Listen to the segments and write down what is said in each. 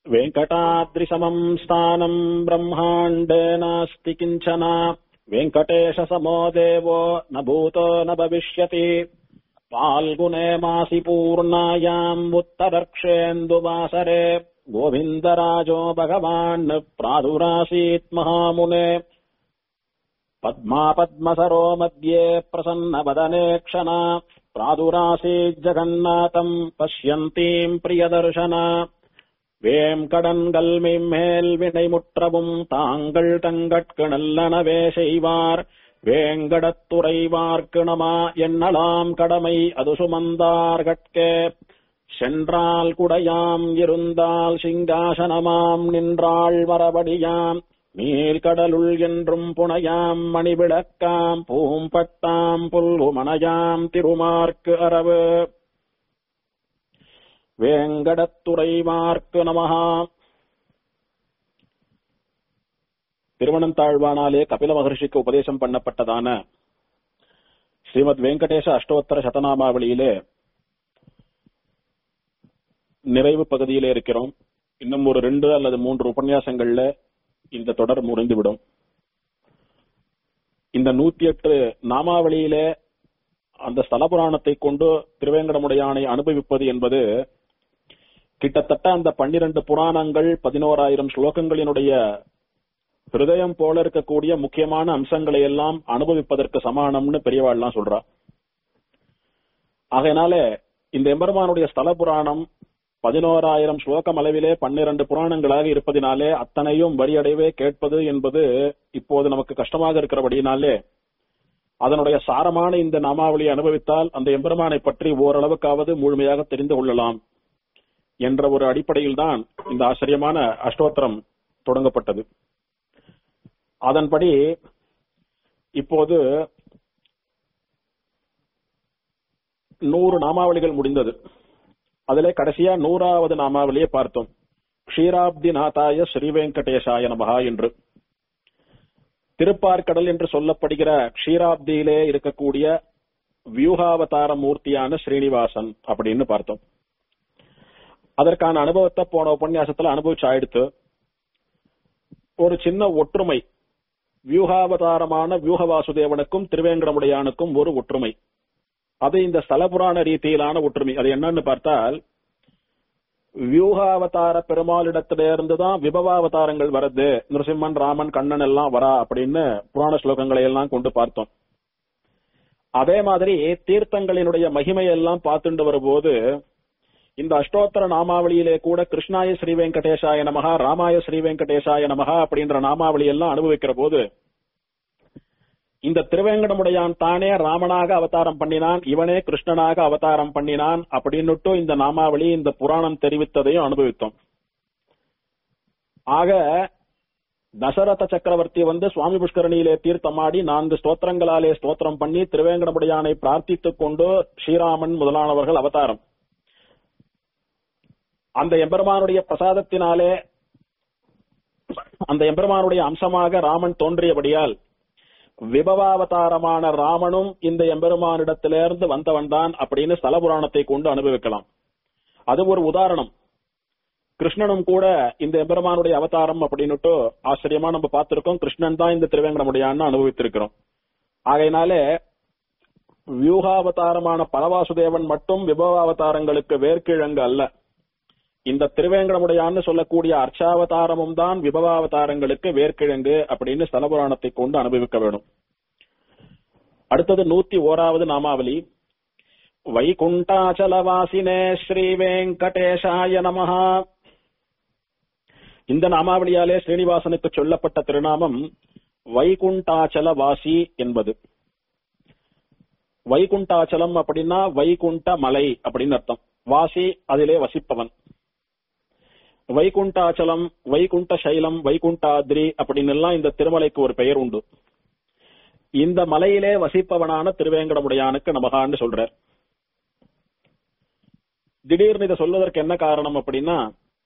वेङ्कटाद्रिसमम् स्थानम् ब्रह्माण्डे नास्ति किञ्चन वेङ्कटेशसमो देवो न भूतो न भविष्यति फाल्गुने मासि पूर्णायाम् उत्तरर्क्षेन्दुवासरे गोविन्दराजो भगवान् प्रादुरासीत् महामुने पद्मा पद्मसरो मध्ये प्रसन्नवदने क्षणा प्रादुरासीज्जगन्नाथम् पश्यन्तीम् प्रियदर्शना வேம்கடன்கள் மேல் வினை முற்றவும் தாங்கள் தங்கட்கு நல்லனவே செய்வார் வேங்கடத்துறைவார்க்கிணமா என்னலாம் கடமை அது சுமந்தார்கட்கே சென்றால் குடையாம் இருந்தால் சிங்காசனமாம் நின்றாள் மரபடியாம் நீர்கடலுள் என்றும் புனையாம் மணிவிளக்காம் பூம்பட்டாம் புல்குமனையாம் திருமார்க்கு அரவு வேங்கடத்துறைவார்க்கு நமஹா திருவனந்தாழ்வானாலே கபில மகர்ஷிக்கு உபதேசம் பண்ணப்பட்டதான ஸ்ரீமத் வெங்கடேச அஷ்டோத்தர சதநாமாவளியிலே நிறைவு பகுதியிலே இருக்கிறோம் இன்னும் ஒரு ரெண்டு அல்லது மூன்று உபன்யாசங்கள்ல இந்த தொடர் முடிந்துவிடும் இந்த நூத்தி எட்டு நாமாவளியிலே அந்த ஸ்தல புராணத்தை கொண்டு திருவேங்கடமுடையானை அனுபவிப்பது என்பது கிட்டத்தட்ட அந்த பன்னிரண்டு புராணங்கள் பதினோராயிரம் ஸ்லோகங்களினுடைய ஹிருதயம் போல இருக்கக்கூடிய முக்கியமான அம்சங்களை எல்லாம் அனுபவிப்பதற்கு சமானம்னு பெரியவாள்லாம் சொல்றா ஆகையினால இந்த எம்பெருமானுடைய ஸ்தல புராணம் பதினோராயிரம் ஸ்லோகம் அளவிலே பன்னிரண்டு புராணங்களாக இருப்பதினாலே அத்தனையும் வரியடைவே கேட்பது என்பது இப்போது நமக்கு கஷ்டமாக இருக்கிறபடியினாலே அதனுடைய சாரமான இந்த நாமாவளியை அனுபவித்தால் அந்த எம்பெருமானை பற்றி ஓரளவுக்காவது முழுமையாக தெரிந்து கொள்ளலாம் என்ற ஒரு அடிப்படையில் தான் இந்த ஆச்சரியமான அஷ்டோத்திரம் தொடங்கப்பட்டது அதன்படி இப்போது நூறு நாமாவளிகள் முடிந்தது அதிலே கடைசியா நூறாவது நாமாவளியை பார்த்தோம் க்ஷீராப்தி நாதாய ஸ்ரீ வெங்கடேசாய நமகா என்று திருப்பார்கடல் என்று சொல்லப்படுகிற க்ஷீராப்தியிலே இருக்கக்கூடிய வியூகாவதார மூர்த்தியான ஸ்ரீனிவாசன் அப்படின்னு பார்த்தோம் அதற்கான அனுபவத்தை போன உபன்யாசத்துல அனுபவிச்சு ஆயிடுத்து ஒரு சின்ன ஒற்றுமை வியூகாவதாரமான வியூக வாசுதேவனுக்கும் திருவேங்கடமுடையானுக்கும் ஒரு ஒற்றுமை அது இந்த ஸ்தலபுராண ரீதியிலான ஒற்றுமை அது என்னன்னு பார்த்தால் வியூகாவதார பெருமாளிடத்திலிருந்து தான் விபவாவதாரங்கள் வருது நிருசிம்மன் ராமன் கண்ணன் எல்லாம் வரா அப்படின்னு புராண ஸ்லோகங்களை எல்லாம் கொண்டு பார்த்தோம் அதே மாதிரி தீர்த்தங்களினுடைய மகிமையெல்லாம் பார்த்துட்டு வரும்போது இந்த அஷ்டோத்தர நாமாவளியிலே கூட கிருஷ்ணாய ஸ்ரீ வெங்கடேசாய நமகா ராமாய ஸ்ரீ வெங்கடேசாய நமகா அப்படின்ற நாமாவளி எல்லாம் அனுபவிக்கிற போது இந்த திருவேங்கடமுடையான் தானே ராமனாக அவதாரம் பண்ணினான் இவனே கிருஷ்ணனாக அவதாரம் பண்ணினான் அப்படின்னுட்டு இந்த நாமாவளி இந்த புராணம் தெரிவித்ததையும் அனுபவித்தோம் ஆக தசரத சக்கரவர்த்தி வந்து சுவாமி புஷ்கரணியிலே தீர்த்தமாடி நான்கு ஸ்தோத்திரங்களாலே ஸ்தோத்திரம் பண்ணி திருவேங்கடமுடையானை பிரார்த்தித்துக் கொண்டு ஸ்ரீராமன் முதலானவர்கள் அவதாரம் அந்த எம்பெருமானுடைய பிரசாதத்தினாலே அந்த எம்பெருமானுடைய அம்சமாக ராமன் தோன்றியபடியால் விபவாவதாரமான ராமனும் இந்த எம்பெருமானிடத்திலிருந்து வந்தவன் தான் அப்படின்னு ஸ்தல புராணத்தை கொண்டு அனுபவிக்கலாம் அது ஒரு உதாரணம் கிருஷ்ணனும் கூட இந்த எம்பெருமானுடைய அவதாரம் அப்படின்னுட்டு ஆச்சரியமா நம்ம பார்த்திருக்கோம் கிருஷ்ணன் தான் இந்த திருவேங்கடமுடையான்னு அனுபவித்திருக்கிறோம் ஆகையினாலே வியூகாவதாரமான பரவாசுதேவன் மட்டும் விபவாவதாரங்களுக்கு வேர்க்கிழங்கு அல்ல இந்த திருவேங்கடமுடையான்னு சொல்லக்கூடிய அர்ச்சாவதாரமும் தான் விபவாவதாரங்களுக்கு வேர்க்கிழங்கு அப்படின்னு ஸ்தலபுராணத்தை கொண்டு அனுபவிக்க வேணும் அடுத்தது நூத்தி ஓராவது நாமாவளி வைகுண்டாச்சலவாசினே ஸ்ரீ வெங்கடேஷாய நமஹா இந்த நாமாவளியாலே ஸ்ரீனிவாசனுக்கு சொல்லப்பட்ட திருநாமம் வைகுண்டாச்சலவாசி என்பது வைகுண்டாச்சலம் அப்படின்னா வைகுண்ட மலை அப்படின்னு அர்த்தம் வாசி அதிலே வசிப்பவன் வைகுண்டாச்சலம் வைகுண்ட சைலம் வைகுண்டாத்ரி அப்படின்னு எல்லாம் இந்த திருமலைக்கு ஒரு பெயர் உண்டு இந்த மலையிலே வசிப்பவனான திருவேங்கடமுடையானுக்கு நமகான்னு சொல்றார் திடீர்னு இதை சொல்வதற்கு என்ன காரணம் அப்படின்னா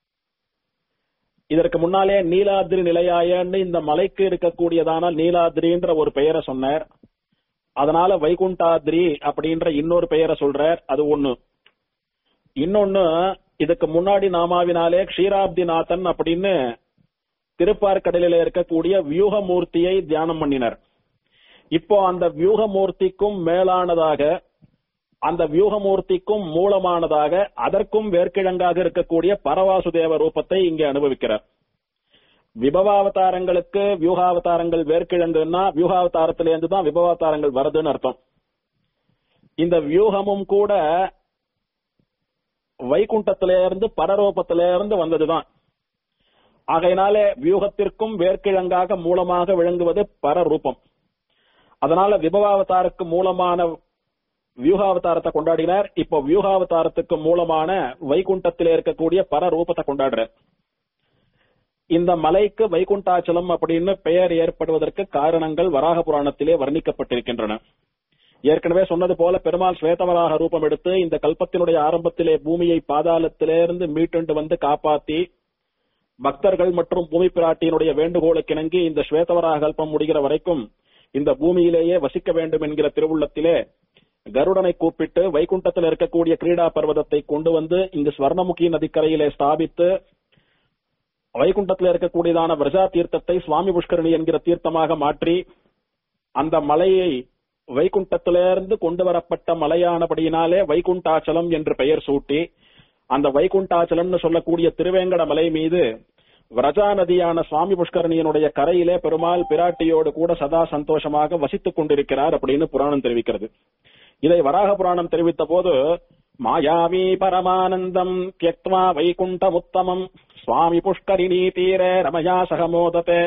இதற்கு முன்னாலே நீலாத்ரி நிலையாயன்னு இந்த மலைக்கு இருக்கக்கூடியதான நீலாத்ரின்ற ஒரு பெயரை சொன்னார் அதனால வைகுண்டாத்ரி அப்படின்ற இன்னொரு பெயரை சொல்றார் அது ஒண்ணு இன்னொன்னு இதுக்கு முன்னாடி நாமாவினாலே க்ஷீராப்திநாதன் அப்படின்னு திருப்பார்கடலில இருக்கக்கூடிய வியூகமூர்த்தியை தியானம் பண்ணினர் இப்போ அந்த வியூகமூர்த்திக்கும் மேலானதாக அந்த வியூகமூர்த்திக்கும் மூலமானதாக அதற்கும் வேர்க்கிழங்காக இருக்கக்கூடிய பரவாசுதேவ ரூபத்தை இங்கே அனுபவிக்கிறார் விபவாவதாரங்களுக்கு வியூகாவதாரங்கள் வேர்க்கிழங்குன்னா வியூகாவதாரத்திலேருந்து தான் விபவாவதாரங்கள் வருதுன்னு அர்த்தம் இந்த வியூகமும் கூட வைகுண்டத்திலிருந்து பரரூபத்திலிருந்து வந்ததுதான் ஆகையினாலே வியூகத்திற்கும் வேர்க்கிழங்காக மூலமாக விளங்குவது பரரூபம் அதனால விபவாவதாருக்கு மூலமான வியூகாவதாரத்தை கொண்டாடினார் இப்போ வியூகாவதாரத்துக்கு மூலமான வைகுண்டத்திலே இருக்கக்கூடிய பரரூபத்தை கொண்டாடுறார் இந்த மலைக்கு வைகுண்டாச்சலம் அப்படின்னு பெயர் ஏற்படுவதற்கு காரணங்கள் வராக புராணத்திலே வர்ணிக்கப்பட்டிருக்கின்றன ஏற்கனவே சொன்னது போல பெருமாள் ஸ்வேதவராக ரூபம் எடுத்து இந்த கல்பத்தினுடைய ஆரம்பத்திலே பூமியை பாதாளத்திலிருந்து மீட்டுண்டு வந்து காப்பாத்தி பக்தர்கள் மற்றும் பூமி பிராட்டியினுடைய வேண்டுகோளுக்கு இணங்கி இந்த ஸ்வேதவராக கல்பம் முடிகிற வரைக்கும் இந்த பூமியிலேயே வசிக்க வேண்டும் என்கிற திருவுள்ளத்திலே கருடனை கூப்பிட்டு வைகுண்டத்தில் இருக்கக்கூடிய கிரீடா பர்வதத்தை கொண்டு வந்து இங்கு ஸ்வர்ணமுகி நதிக்கரையிலே ஸ்தாபித்து வைகுண்டத்தில் இருக்கக்கூடியதான விரஜா தீர்த்தத்தை சுவாமி புஷ்கரணி என்கிற தீர்த்தமாக மாற்றி அந்த மலையை வைகுண்டத்திலிருந்து கொண்டு வரப்பட்ட மலையானபடியினாலே வைகுண்டாச்சலம் என்று பெயர் சூட்டி அந்த வைகுண்டாச்சலம்னு சொல்லக்கூடிய திருவேங்கட மலை மீது விரஜா நதியான சுவாமி புஷ்கரணியினுடைய கரையிலே பெருமாள் பிராட்டியோடு கூட சதா சந்தோஷமாக வசித்துக் கொண்டிருக்கிறார் அப்படின்னு புராணம் தெரிவிக்கிறது இதை வராக புராணம் தெரிவித்த போது மாயாவி பரமானந்தம் தியக்வா வைகுண்டமுத்தமம் சுவாமி புஷ்கரிணி தீரே ரமயா சகமோததே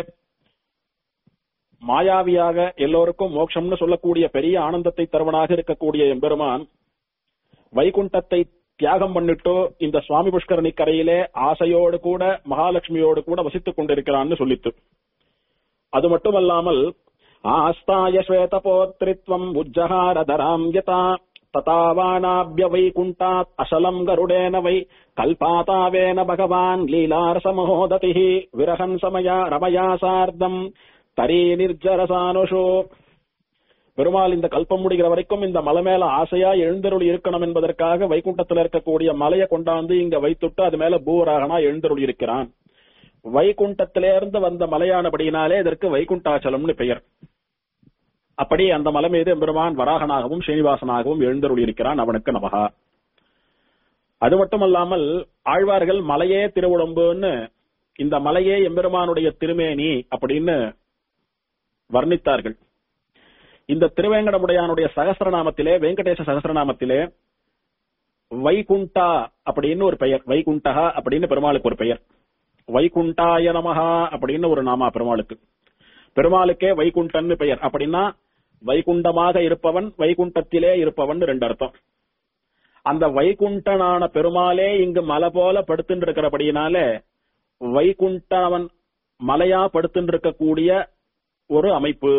மாயாவியாக எல்லோருக்கும் மோட்சம்னு சொல்லக்கூடிய பெரிய ஆனந்தத்தை தருவனாக இருக்கக்கூடிய எம்பெருமான் வைகுண்டத்தை தியாகம் பண்ணிட்டு இந்த சுவாமி புஷ்கரணி கரையிலே ஆசையோடு கூட மகாலட்சுமியோடு கூட வசித்துக் கொண்டிருக்கிறான்னு சொல்லித்து அது மட்டுமல்லாமல் ஆஸ்தாய ஸ்வேதபோத்ரித்வம் உஜ்ஜகாரதராம் யதா ததாவானாபிய வைகுண்டாத் அசலம் கருடேன வை கல்பாதாவேன பகவான் லீலாரசமஹோததி விரகன் சமயா ரமயா சார்த்தம் தரீ நிர்ஜரசானுஷோ பெருமாள் இந்த கல்பம் முடிகிற வரைக்கும் இந்த மலை மேல ஆசையா எழுந்தருள் இருக்கணும் என்பதற்காக வைகுண்டத்தில் இருக்கக்கூடிய மலையை கொண்டாந்து இங்க வைத்துட்டு அது மேல பூவராகனா எழுந்தருள் இருக்கிறான் வைகுண்டத்திலிருந்து வந்த மலையானபடியினாலே இதற்கு வைகுண்டாச்சலம்னு பெயர் அப்படி அந்த மலை மீது எம்பெருமான் வராகனாகவும் ஸ்ரீனிவாசனாகவும் எழுந்தருள் இருக்கிறான் அவனுக்கு நமகா அது மட்டுமல்லாமல் ஆழ்வார்கள் மலையே திருவுடம்புன்னு இந்த மலையே எம்பெருமானுடைய திருமேனி அப்படின்னு வர்ணித்தார்கள் இந்த திருவேங்கடமுடையானுடைய சகசிரநாமத்திலே வெங்கடேச சகசிரநாமத்திலே வைகுண்டா அப்படின்னு ஒரு பெயர் வைகுண்டகா அப்படின்னு பெருமாளுக்கு ஒரு பெயர் வைகுண்டாய நமஹா அப்படின்னு ஒரு நாமா பெருமாளுக்கு பெருமாளுக்கே வைகுண்டன்னு பெயர் அப்படின்னா வைகுண்டமாக இருப்பவன் வைகுண்டத்திலே இருப்பவன் ரெண்டு அர்த்தம் அந்த வைகுண்டனான பெருமாளே இங்கு மலை போல படுத்துட்டு இருக்கிறபடியினால வைகுண்டவன் மலையா படுத்துட்டு இருக்கக்கூடிய ஒரு அமைப்பு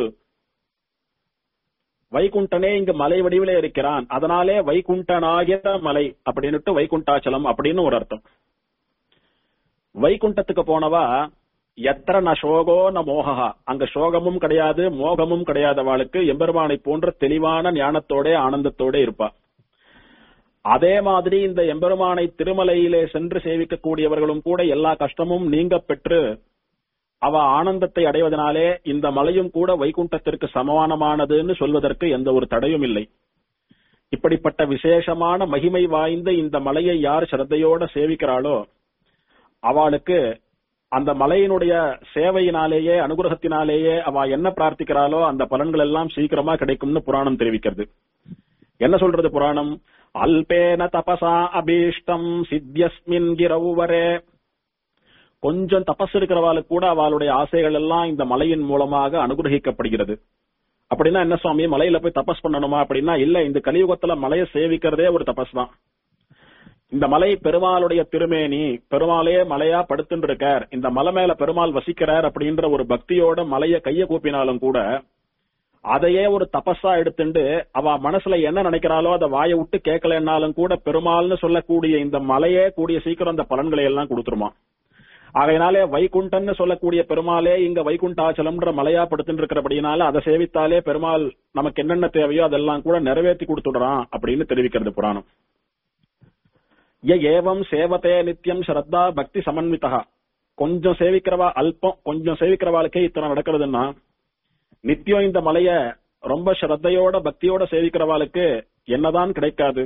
வைகுண்டனே இங்கு மலை வடிவிலே இருக்கிறான் அதனாலே வைகுண்டனாகிற மலை அப்படின்னுட்டு வைகுண்டாச்சலம் அப்படின்னு ஒரு அர்த்தம் வைகுண்டத்துக்கு போனவா எத்திர ந சோகோ ந மோகா அங்க சோகமும் கிடையாது மோகமும் கிடையாது அவளுக்கு எம்பெருமானை போன்ற தெளிவான ஞானத்தோட ஆனந்தத்தோட இருப்பா அதே மாதிரி இந்த எம்பெருமானை திருமலையிலே சென்று சேவிக்கக்கூடியவர்களும் கூட எல்லா கஷ்டமும் நீங்க பெற்று அவ ஆனந்தத்தை அடைவதனாலே இந்த மலையும் கூட வைகுண்டத்திற்கு சமானமானதுன்னு சொல்வதற்கு எந்த ஒரு தடையும் இல்லை இப்படிப்பட்ட விசேஷமான மகிமை வாய்ந்த இந்த மலையை யார் சிரத்தையோட சேவிக்கிறாளோ அவளுக்கு அந்த மலையினுடைய சேவையினாலேயே அனுகிரகத்தினாலேயே அவ என்ன பிரார்த்திக்கிறாளோ அந்த பலன்கள் எல்லாம் சீக்கிரமா கிடைக்கும்னு புராணம் தெரிவிக்கிறது என்ன சொல்றது புராணம் அல்பேன தபசா அபீஷ்டம் சித்தியஸ்மின் கிரவுவரே கொஞ்சம் தபஸ் இருக்கிறவாளுக்கு கூட அவளுடைய ஆசைகள் எல்லாம் இந்த மலையின் மூலமாக அனுகிரகிக்கப்படுகிறது அப்படின்னா என்ன சுவாமி மலையில போய் தபஸ் பண்ணணுமா அப்படின்னா இல்ல இந்த கலியுகத்துல மலையை சேவிக்கிறதே ஒரு தபஸ் தான் இந்த மலை பெருமாளுடைய திருமேனி பெருமாளே மலையா படுத்துட்டு இருக்கார் இந்த மலை மேல பெருமாள் வசிக்கிறார் அப்படின்ற ஒரு பக்தியோட மலைய கைய கூப்பினாலும் கூட அதையே ஒரு தபஸா எடுத்துண்டு அவ மனசுல என்ன நினைக்கிறாளோ அதை வாயை விட்டு கேட்கலன்னாலும் கூட பெருமாள்னு சொல்லக்கூடிய இந்த மலையே கூடிய சீக்கிரம் அந்த பலன்களை எல்லாம் கொடுத்துருமா ஆகையினாலே வைகுண்டன்னு சொல்லக்கூடிய பெருமாளே இங்க வைகுண்டாச்சலம்ன்ற மலையா படுத்துட்டு இருக்கிறபடினால அதை சேவித்தாலே பெருமாள் நமக்கு என்னென்ன தேவையோ அதெல்லாம் கூட நிறைவேற்றி கொடுத்துடுறான் அப்படின்னு தெரிவிக்கிறது புராணம் ய ஏவம் சேவதே நித்தியம் ஸ்ரத்தா பக்தி சமன்விதா கொஞ்சம் சேவிக்கிறவா அல்பம் கொஞ்சம் சேவிக்கிறவாளுக்கே இத்தனை நடக்கிறதுன்னா நித்தியம் இந்த மலைய ரொம்ப ஸ்ரத்தையோட பக்தியோட சேவிக்கிறவாளுக்கு என்னதான் கிடைக்காது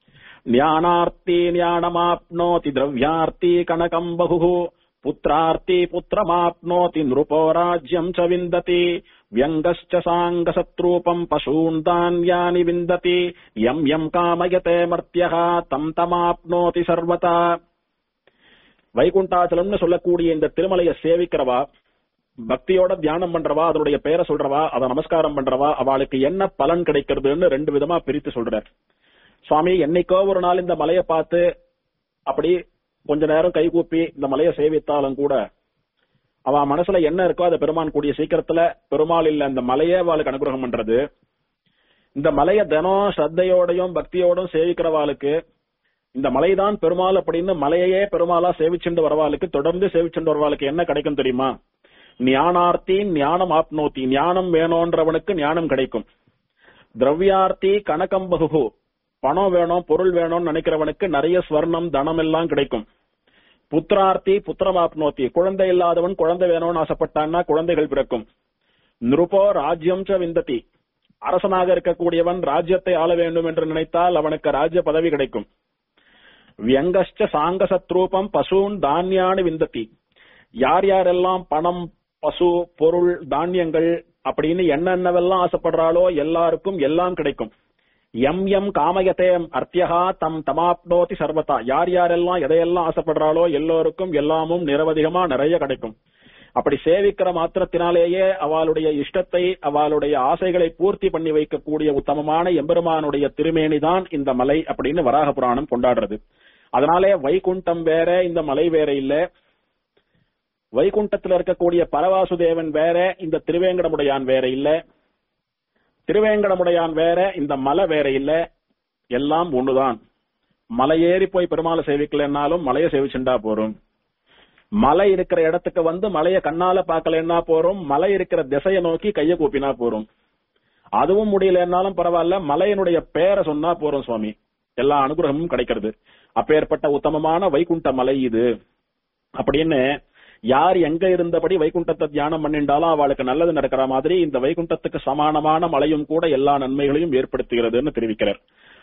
ஞானார்த்தி ஞானமாப்னோதி திரவியார்த்தி கனகம் பகு புத்திரார்த்தி புத்திரமாப்னோதி நிருபோ ராஜ்யம் ச விந்ததி வியங்கஸ்ச சாங்கசத்ரூபம் பசூன் தான்யானி விந்ததி யம் யம் காமயதே மர்த்தியः தம் தமாப்னோதி சர்வதா வைகுண்டாச்சலம்னு சொல்லக்கூடிய இந்த திருமலையை சேவிக்கிறவா பக்தியோட தியானம் பண்றவா அதனுடைய பெயரை சொல்றவா அதை நமஸ்காரம் பண்றவா அவளுக்கு என்ன பலன் கிடைக்கிறதுன்னு ரெண்டு விதமா பிரித்து சொல்றார் சுவாமி என்னைக்கோ ஒரு நாள் இந்த மலையை பார்த்து அப்படி கொஞ்ச நேரம் கைகூப்பி இந்த மலையை சேவித்தாலும் கூட அவ மனசுல என்ன இருக்கோ அதை பெருமான் கூடிய சீக்கிரத்துல பெருமாள் இல்ல இந்த மலையே அவளுக்கு அனுகிரகம் பண்றது இந்த மலைய தினம் ஸ்ரத்தையோடையும் பக்தியோடும் சேவிக்கிறவாளுக்கு இந்த மலைதான் பெருமாள் அப்படின்னு மலையையே பெருமாளா சேவிச்சுண்டு வரவாளுக்கு தொடர்ந்து சேவிச்சுண்டு வரவாளுக்கு என்ன கிடைக்கும் தெரியுமா ஞானார்த்தி ஞானம் ஆப்னோத்தி ஞானம் வேணும்ன்றவனுக்கு ஞானம் கிடைக்கும் திரவியார்த்தி கனகம் பகுகு பணம் வேணும் பொருள் வேணும்னு நினைக்கிறவனுக்கு நிறைய ஸ்வர்ணம் தனம் எல்லாம் கிடைக்கும் புத்திரார்த்தி புத்திரமாப்னோத்தி குழந்தை இல்லாதவன் குழந்தை வேணும்னு ஆசைப்பட்டான்னா குழந்தைகள் பிறக்கும் நிருபோ ராஜ்யம் ச விந்ததி அரசனாக இருக்கக்கூடியவன் ராஜ்யத்தை ஆள வேண்டும் என்று நினைத்தால் அவனுக்கு ராஜ்ய பதவி கிடைக்கும் வியங்கஷ்ட சாங்கசத்ரூபம் பசூன் தானியானு விந்ததி யார் யாரெல்லாம் பணம் பசு பொருள் தானியங்கள் அப்படின்னு என்னென்னவெல்லாம் ஆசைப்படுறாளோ எல்லாருக்கும் எல்லாம் கிடைக்கும் எம் எம் காமயத்தே அர்த்தியகா தம் தமாப்னோதி சர்வதா யார் யாரெல்லாம் எதையெல்லாம் ஆசைப்படுறாளோ எல்லோருக்கும் எல்லாமும் நிரவதிகமா நிறைய கிடைக்கும் அப்படி சேவிக்கிற மாத்திரத்தினாலேயே அவளுடைய இஷ்டத்தை அவளுடைய ஆசைகளை பூர்த்தி பண்ணி வைக்கக்கூடிய உத்தமமான எம்பெருமானுடைய திருமேனிதான் இந்த மலை அப்படின்னு வராக புராணம் கொண்டாடுறது அதனாலே வைகுண்டம் வேற இந்த மலை வேற இல்ல வைகுண்டத்தில் இருக்கக்கூடிய பரவாசுதேவன் வேற இந்த திருவேங்கடமுடையான் வேற இல்ல திருவேங்கடமுடையான் வேற இந்த மலை வேற இல்ல எல்லாம் ஒண்ணுதான் மலை ஏறி போய் பெருமாளை சேவிக்கலன்னாலும் மலையை சேவிச்சுண்டா போறோம் மலை இருக்கிற இடத்துக்கு வந்து மலையை கண்ணால பாக்கலன்னா போறோம் மலை இருக்கிற திசையை நோக்கி கைய கூப்பினா போறோம் அதுவும் முடியலன்னாலும் பரவாயில்ல மலையினுடைய பேரை சொன்னா போறோம் சுவாமி எல்லா அனுகிரகமும் கிடைக்கிறது அப்பேற்பட்ட உத்தமமான வைகுண்ட மலை இது அப்படின்னு யார் எங்க இருந்தபடி வைகுண்டத்தை தியானம் பண்ணிண்டாலும் அவளுக்கு நல்லது நடக்கிற மாதிரி இந்த வைகுண்டத்துக்கு சமானமான மலையும் கூட எல்லா நன்மைகளையும் ஏற்படுத்துகிறதுன்னு தெரிவிக்கிறார்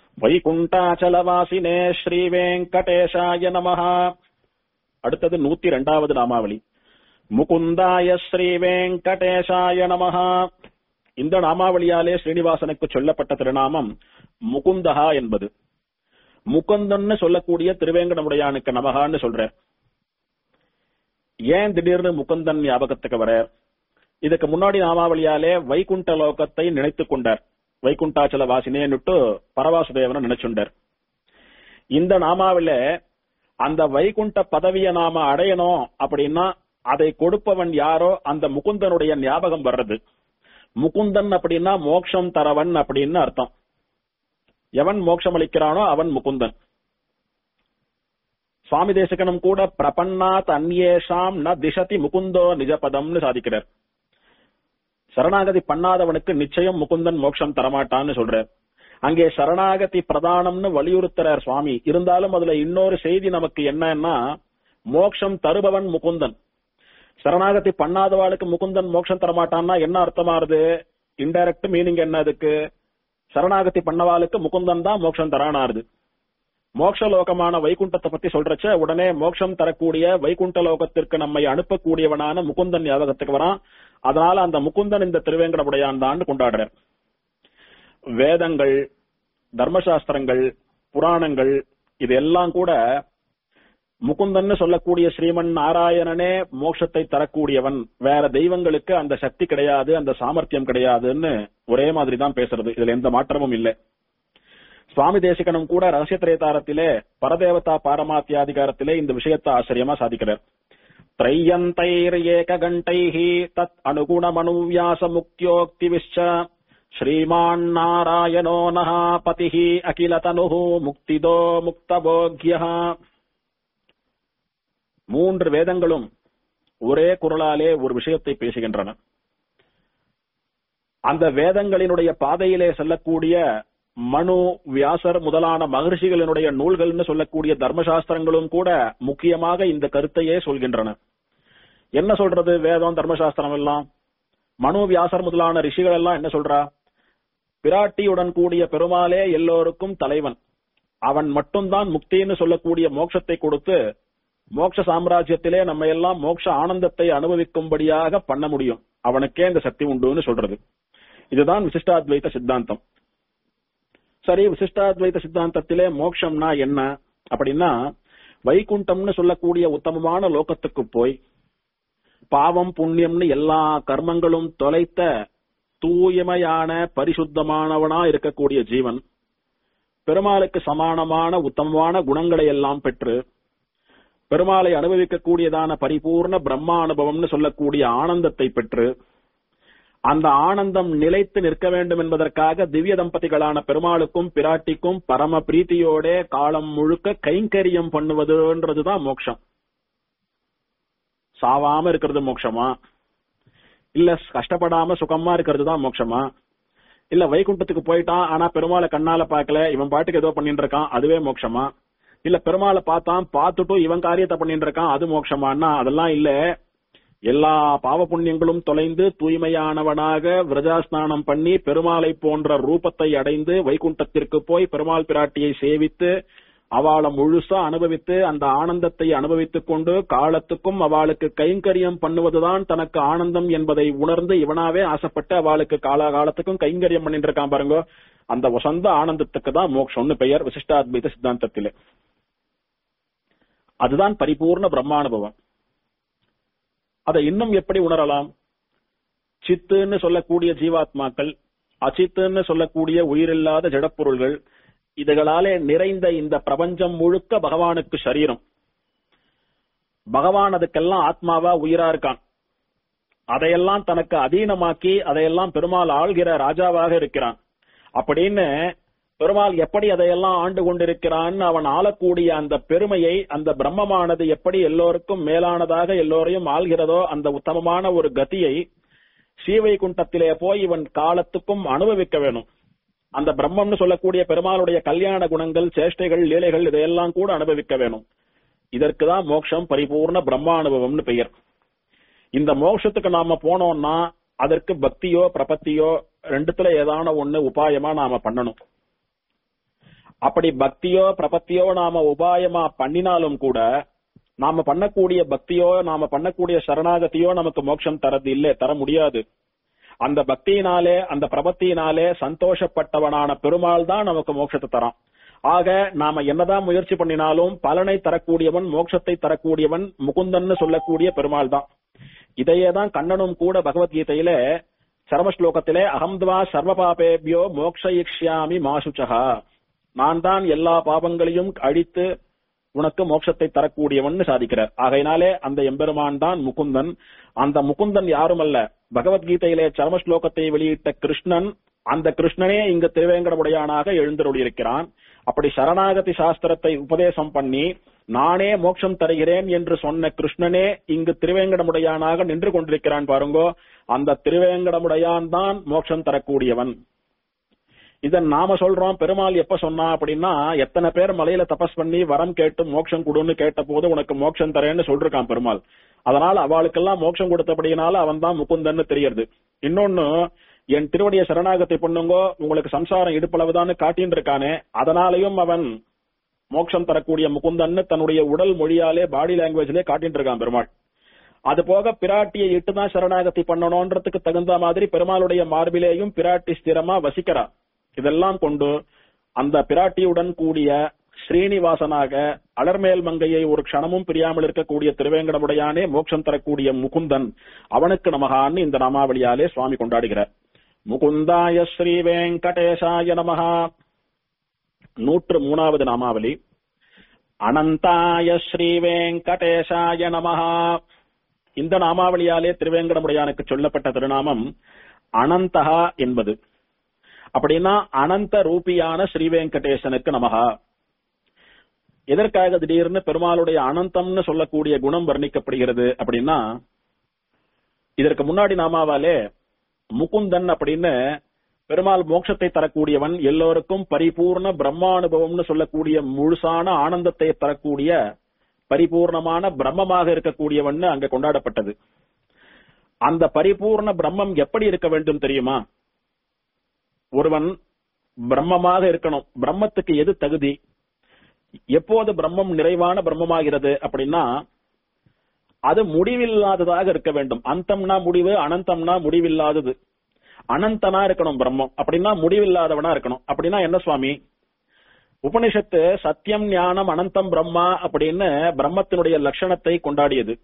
வைகுண்டாச்சலவாசினே ஸ்ரீ வெங்கடேஷாய நமஹா அடுத்தது நூத்தி ரெண்டாவது நாமாவளி முகுந்தாய ஸ்ரீ வெங்கடேஷாய நமஹா இந்த நாமாவளியாலே ஸ்ரீனிவாசனுக்கு சொல்லப்பட்ட திருநாமம் முகுந்தஹா என்பது முகுந்தன்னு சொல்லக்கூடிய திருவேங்கடமுடையானுக்கு நமகான்னு சொல்ற ஏன் திடீர்னு முகுந்தன் ஞாபகத்துக்கு வர இதுக்கு முன்னாடி நாமாவளியாலே வைகுண்ட லோகத்தை நினைத்துக் கொண்டார் வைகுண்டாச்சல வாசினேன்னுட்டு பரவாசுதேவனை நினைச்சுண்டார் இந்த நாமாவில அந்த வைகுண்ட பதவியை நாம அடையணும் அப்படின்னா அதை கொடுப்பவன் யாரோ அந்த முகுந்தனுடைய ஞாபகம் வர்றது முகுந்தன் அப்படின்னா மோட்சம் தரவன் அப்படின்னு அர்த்தம் எவன் மோட்சம் அளிக்கிறானோ அவன் முகுந்தன் சுவாமி தேசிகனும் கூட பிரபன்னாத் அந்நேஷாம் ந திசதி முகுந்தோ நிஜபதம்னு சாதிக்கிறார் சரணாகதி பண்ணாதவனுக்கு நிச்சயம் முகுந்தன் மோட்சம் தரமாட்டான்னு சொல்றார் அங்கே சரணாகதி பிரதானம்னு வலியுறுத்துறார் சுவாமி இருந்தாலும் அதுல இன்னொரு செய்தி நமக்கு என்னன்னா மோட்சம் தருபவன் முகுந்தன் சரணாகதி பண்ணாதவாளுக்கு முகுந்தன் மோட்சம் தரமாட்டான்னா என்ன அர்த்தமாறுது இன்டைரக்ட் மீனிங் என்ன அதுக்கு சரணாகதி பண்ணவாளுக்கு முகுந்தன் தான் மோட்சம் தரானாருது மோட்ச லோகமான வைகுண்டத்தை பத்தி சொல்றச்ச உடனே மோட்சம் தரக்கூடிய வைகுண்ட லோகத்திற்கு நம்மை அனுப்பக்கூடியவனான முகுந்தன் ஞாபகத்துக்கு வரான் அதனால அந்த முகுந்தன் இந்த திருவேங்கடமுடையான் தான் கொண்டாடுறார் வேதங்கள் தர்மசாஸ்திரங்கள் புராணங்கள் இது எல்லாம் கூட முகுந்தன்னு சொல்லக்கூடிய ஸ்ரீமன் நாராயணனே மோட்சத்தை தரக்கூடியவன் வேற தெய்வங்களுக்கு அந்த சக்தி கிடையாது அந்த சாமர்த்தியம் கிடையாதுன்னு ஒரே மாதிரி தான் பேசுறது இதுல எந்த மாற்றமும் இல்லை சுவாமி தேசிகனும் கூட ரகசிய திரேதாரத்திலே பரதேவதா பாரமாத்தியாதிகாரத்திலே இந்த விஷயத்தை ஆச்சரியமா சாதிக்கிறார் த்ரையந்தைர் ஏக கண்டைஹி தத் அனுகுணமனுவியாச முக்தியோக்திவிஷ்ச ஸ்ரீமான் நாராயணோ நஹா பதிஹி அகில தனுஹு முக்திதோ முக்தபோக்யா மூன்று வேதங்களும் ஒரே குரலாலே ஒரு விஷயத்தை பேசுகின்றன அந்த வேதங்களினுடைய பாதையிலே செல்லக்கூடிய மனு வியாசர் முதலான மகர்ஷிகளினுடைய நூல்கள்னு சொல்லக்கூடிய தர்மசாஸ்திரங்களும் கூட முக்கியமாக இந்த கருத்தையே சொல்கின்றன என்ன சொல்றது வேதம் தர்மசாஸ்திரம் எல்லாம் மனு வியாசர் முதலான ரிஷிகள் எல்லாம் என்ன சொல்றா பிராட்டியுடன் கூடிய பெருமாளே எல்லோருக்கும் தலைவன் அவன் மட்டும்தான் முக்தின்னு சொல்லக்கூடிய மோட்சத்தை கொடுத்து மோட்ச சாம்ராஜ்யத்திலே நம்ம எல்லாம் மோட்ச ஆனந்தத்தை அனுபவிக்கும்படியாக பண்ண முடியும் அவனுக்கே இந்த சக்தி உண்டுன்னு சொல்றது இதுதான் விசிஷ்டாத்வைத சித்தாந்தம் சரி விசிஷ்டாத்வைத சித்தாந்தத்திலே மோட்சம்னா என்ன அப்படின்னா வைகுண்டம்னு சொல்லக்கூடிய உத்தமமான லோகத்துக்கு போய் பாவம் புண்ணியம்னு எல்லா கர்மங்களும் தொலைத்த தூய்மையான பரிசுத்தமானவனா இருக்கக்கூடிய ஜீவன் பெருமாளுக்கு சமானமான உத்தமமான குணங்களை எல்லாம் பெற்று பெருமாளை அனுபவிக்கக்கூடியதான பரிபூர்ண பிரம்மா அனுபவம்னு சொல்லக்கூடிய ஆனந்தத்தை பெற்று அந்த ஆனந்தம் நிலைத்து நிற்க வேண்டும் என்பதற்காக திவ்ய தம்பதிகளான பெருமாளுக்கும் பிராட்டிக்கும் பரம பிரீத்தியோட காலம் முழுக்க கைங்கரியம் பண்ணுவதுன்றதுதான் மோட்சம் சாவாம இருக்கிறது மோட்சமா இல்ல கஷ்டப்படாம சுகமா இருக்கிறது தான் மோட்சமா இல்ல வைகுண்டத்துக்கு போயிட்டான் ஆனா பெருமாளை கண்ணால பாக்கல இவன் பாட்டுக்கு ஏதோ பண்ணிட்டு இருக்கான் அதுவே மோட்சமா இல்ல பெருமாளை பார்த்தான் பார்த்துட்டும் இவன் காரியத்தை பண்ணிட்டு இருக்கான் அது மோட்சமானா அதெல்லாம் இல்ல எல்லா பாவ புண்ணியங்களும் தொலைந்து தூய்மையானவனாக விரஜாஸ்நானம் பண்ணி பெருமாளை போன்ற ரூபத்தை அடைந்து வைகுண்டத்திற்கு போய் பெருமாள் பிராட்டியை சேவித்து அவளை முழுசா அனுபவித்து அந்த ஆனந்தத்தை அனுபவித்துக் கொண்டு காலத்துக்கும் அவளுக்கு கைங்கரியம் பண்ணுவதுதான் தனக்கு ஆனந்தம் என்பதை உணர்ந்து இவனாவே ஆசைப்பட்டு அவளுக்கு காலகாலத்துக்கும் கைங்கரியம் பண்ணிட்டு இருக்கான் பாருங்க அந்த வசந்த ஆனந்தத்துக்கு தான் மோட்சம்னு பெயர் விசிஷ்டாத்வைத சித்தாந்தத்திலே அதுதான் பரிபூர்ண பிரம்மானுபவம் அதை இன்னும் எப்படி உணரலாம் சித்துன்னு சொல்லக்கூடிய ஜீவாத்மாக்கள் அச்சித்துன்னு சொல்லக்கூடிய உயிரில்லாத ஜடப்பொருள்கள் இதுகளாலே நிறைந்த இந்த பிரபஞ்சம் முழுக்க பகவானுக்கு சரீரம் பகவான் அதுக்கெல்லாம் ஆத்மாவா உயிரா இருக்கான் அதையெல்லாம் தனக்கு அதீனமாக்கி அதையெல்லாம் பெருமாள் ஆள்கிற ராஜாவாக இருக்கிறான் அப்படின்னு பெருமாள் எப்படி அதையெல்லாம் ஆண்டு கொண்டிருக்கிறான்னு அவன் ஆளக்கூடிய அந்த பெருமையை அந்த பிரம்மமானது எப்படி எல்லோருக்கும் மேலானதாக எல்லோரையும் ஆள்கிறதோ அந்த உத்தமமான ஒரு கதியை ஸ்ரீவைகுண்டத்திலே போய் இவன் காலத்துக்கும் அனுபவிக்க வேணும் அந்த பிரம்மம்னு சொல்லக்கூடிய பெருமாளுடைய கல்யாண குணங்கள் சேஷ்டைகள் லீலைகள் இதையெல்லாம் கூட அனுபவிக்க வேணும் இதற்கு தான் மோட்சம் பரிபூர்ண பிரம்மானுபவம்னு பெயர் இந்த மோட்சத்துக்கு நாம போனோம்னா அதற்கு பக்தியோ பிரபத்தியோ ரெண்டுத்துல ஏதான ஒண்ணு உபாயமா நாம பண்ணணும் அப்படி பக்தியோ பிரபத்தியோ நாம உபாயமா பண்ணினாலும் கூட நாம பண்ணக்கூடிய பக்தியோ நாம பண்ணக்கூடிய சரணாகதியோ நமக்கு மோட்சம் தரது இல்லை தர முடியாது அந்த பக்தியினாலே அந்த பிரபத்தியினாலே சந்தோஷப்பட்டவனான பெருமாள் தான் நமக்கு மோட்சத்தை தரான் ஆக நாம என்னதான் முயற்சி பண்ணினாலும் பலனை தரக்கூடியவன் மோட்சத்தை தரக்கூடியவன் முகுந்தன்னு சொல்லக்கூடிய பெருமாள் தான் இதையே தான் கண்ணனும் கூட பகவத்கீதையில சரம ஸ்லோகத்திலே அகம்துவா சர்வ பாபேபியோ மோக்ஷயிக்ஷாமி மாசுச்சகா நான் தான் எல்லா பாவங்களையும் அழித்து உனக்கு மோட்சத்தை தரக்கூடியவன் சாதிக்கிறார் ஆகையினாலே அந்த எம்பெருமான் தான் முகுந்தன் அந்த முகுந்தன் யாருமல்ல பகவத்கீதையிலே சரம ஸ்லோகத்தை வெளியிட்ட கிருஷ்ணன் அந்த கிருஷ்ணனே இங்கு திருவேங்கடமுடையானாக எழுந்தருளியிருக்கிறான் அப்படி சரணாகதி சாஸ்திரத்தை உபதேசம் பண்ணி நானே மோட்சம் தருகிறேன் என்று சொன்ன கிருஷ்ணனே இங்கு திருவேங்கடமுடையானாக நின்று கொண்டிருக்கிறான் பாருங்கோ அந்த திருவேங்கடமுடையான் தான் மோட்சம் தரக்கூடியவன் இதன் நாம சொல்றோம் பெருமாள் எப்ப சொன்னா அப்படின்னா எத்தனை பேர் மலையில தபஸ் பண்ணி வரம் கேட்டு மோட்சம் கொடுன்னு கேட்ட போது உனக்கு மோட்சம் தரேன்னு சொல்றான் பெருமாள் அதனால அவளுக்கெல்லாம் மோட்சம் கொடுத்தபடினால அவன் தான் முகுந்தன்னு தெரியறது இன்னொன்னு என் திருவடிய சரணாகத்தை பண்ணுங்கோ உங்களுக்கு சம்சாரம் இடுப்பளவுதான்னு காட்டின்னு இருக்கானே அதனாலையும் அவன் மோட்சம் தரக்கூடிய முகுந்தன்னு தன்னுடைய உடல் மொழியாலே பாடி லாங்குவேஜ்லயே காட்டின்னு இருக்கான் பெருமாள் அது போக பிராட்டியை இட்டுதான் சரணாகதி பண்ணணும்ன்றதுக்கு தகுந்த மாதிரி பெருமாளுடைய மார்பிலேயும் பிராட்டி ஸ்திரமா வசிக்கிறா இதெல்லாம் கொண்டு அந்த பிராட்டியுடன் கூடிய ஸ்ரீனிவாசனாக அலர்மேல் மங்கையை ஒரு க்ஷணமும் பிரியாமல் இருக்கக்கூடிய திருவேங்கடமுடையானே மோட்சம் தரக்கூடிய முகுந்தன் அவனுக்கு நமகான்னு இந்த நாமாவளியாலே சுவாமி கொண்டாடுகிறார் முகுந்தாய ஸ்ரீ வெங்கடேசாய நமகா நூற்று மூணாவது நாமாவளி அனந்தாய ஸ்ரீ வெங்கடேசாய நமகா இந்த நாமாவளியாலே திருவேங்கடமுடையானுக்கு சொல்லப்பட்ட திருநாமம் அனந்தகா என்பது அப்படின்னா அனந்த ரூபியான ஸ்ரீ வெங்கடேசனுக்கு நமகா எதற்காக திடீர்னு பெருமாளுடைய அனந்தம்னு சொல்லக்கூடிய குணம் வர்ணிக்கப்படுகிறது அப்படின்னா இதற்கு முன்னாடி நாமாவாலே முகுந்தன் அப்படின்னு பெருமாள் மோட்சத்தை தரக்கூடியவன் எல்லோருக்கும் பரிபூர்ண பிரம்மானுபவம்னு சொல்லக்கூடிய முழுசான ஆனந்தத்தை தரக்கூடிய பரிபூர்ணமான பிரம்மமாக இருக்கக்கூடியவன் அங்க கொண்டாடப்பட்டது அந்த பரிபூர்ண பிரம்மம் எப்படி இருக்க வேண்டும் தெரியுமா ஒருவன் பிரம்மமாக இருக்கணும் பிரம்மத்துக்கு எது தகுதி எப்போது பிரம்மம் நிறைவான பிரம்மமாகிறது அப்படின்னா அது முடிவில்லாததாக இருக்க வேண்டும் அந்தம்னா முடிவு அனந்தம்னா முடிவில்லாதது அனந்தனா இருக்கணும் பிரம்மம் அப்படின்னா முடிவில்லாதவனா இருக்கணும் அப்படின்னா என்ன சுவாமி உபனிஷத்து சத்தியம் ஞானம் அனந்தம் பிரம்மா அப்படின்னு பிரம்மத்தினுடைய லட்சணத்தை கொண்டாடியது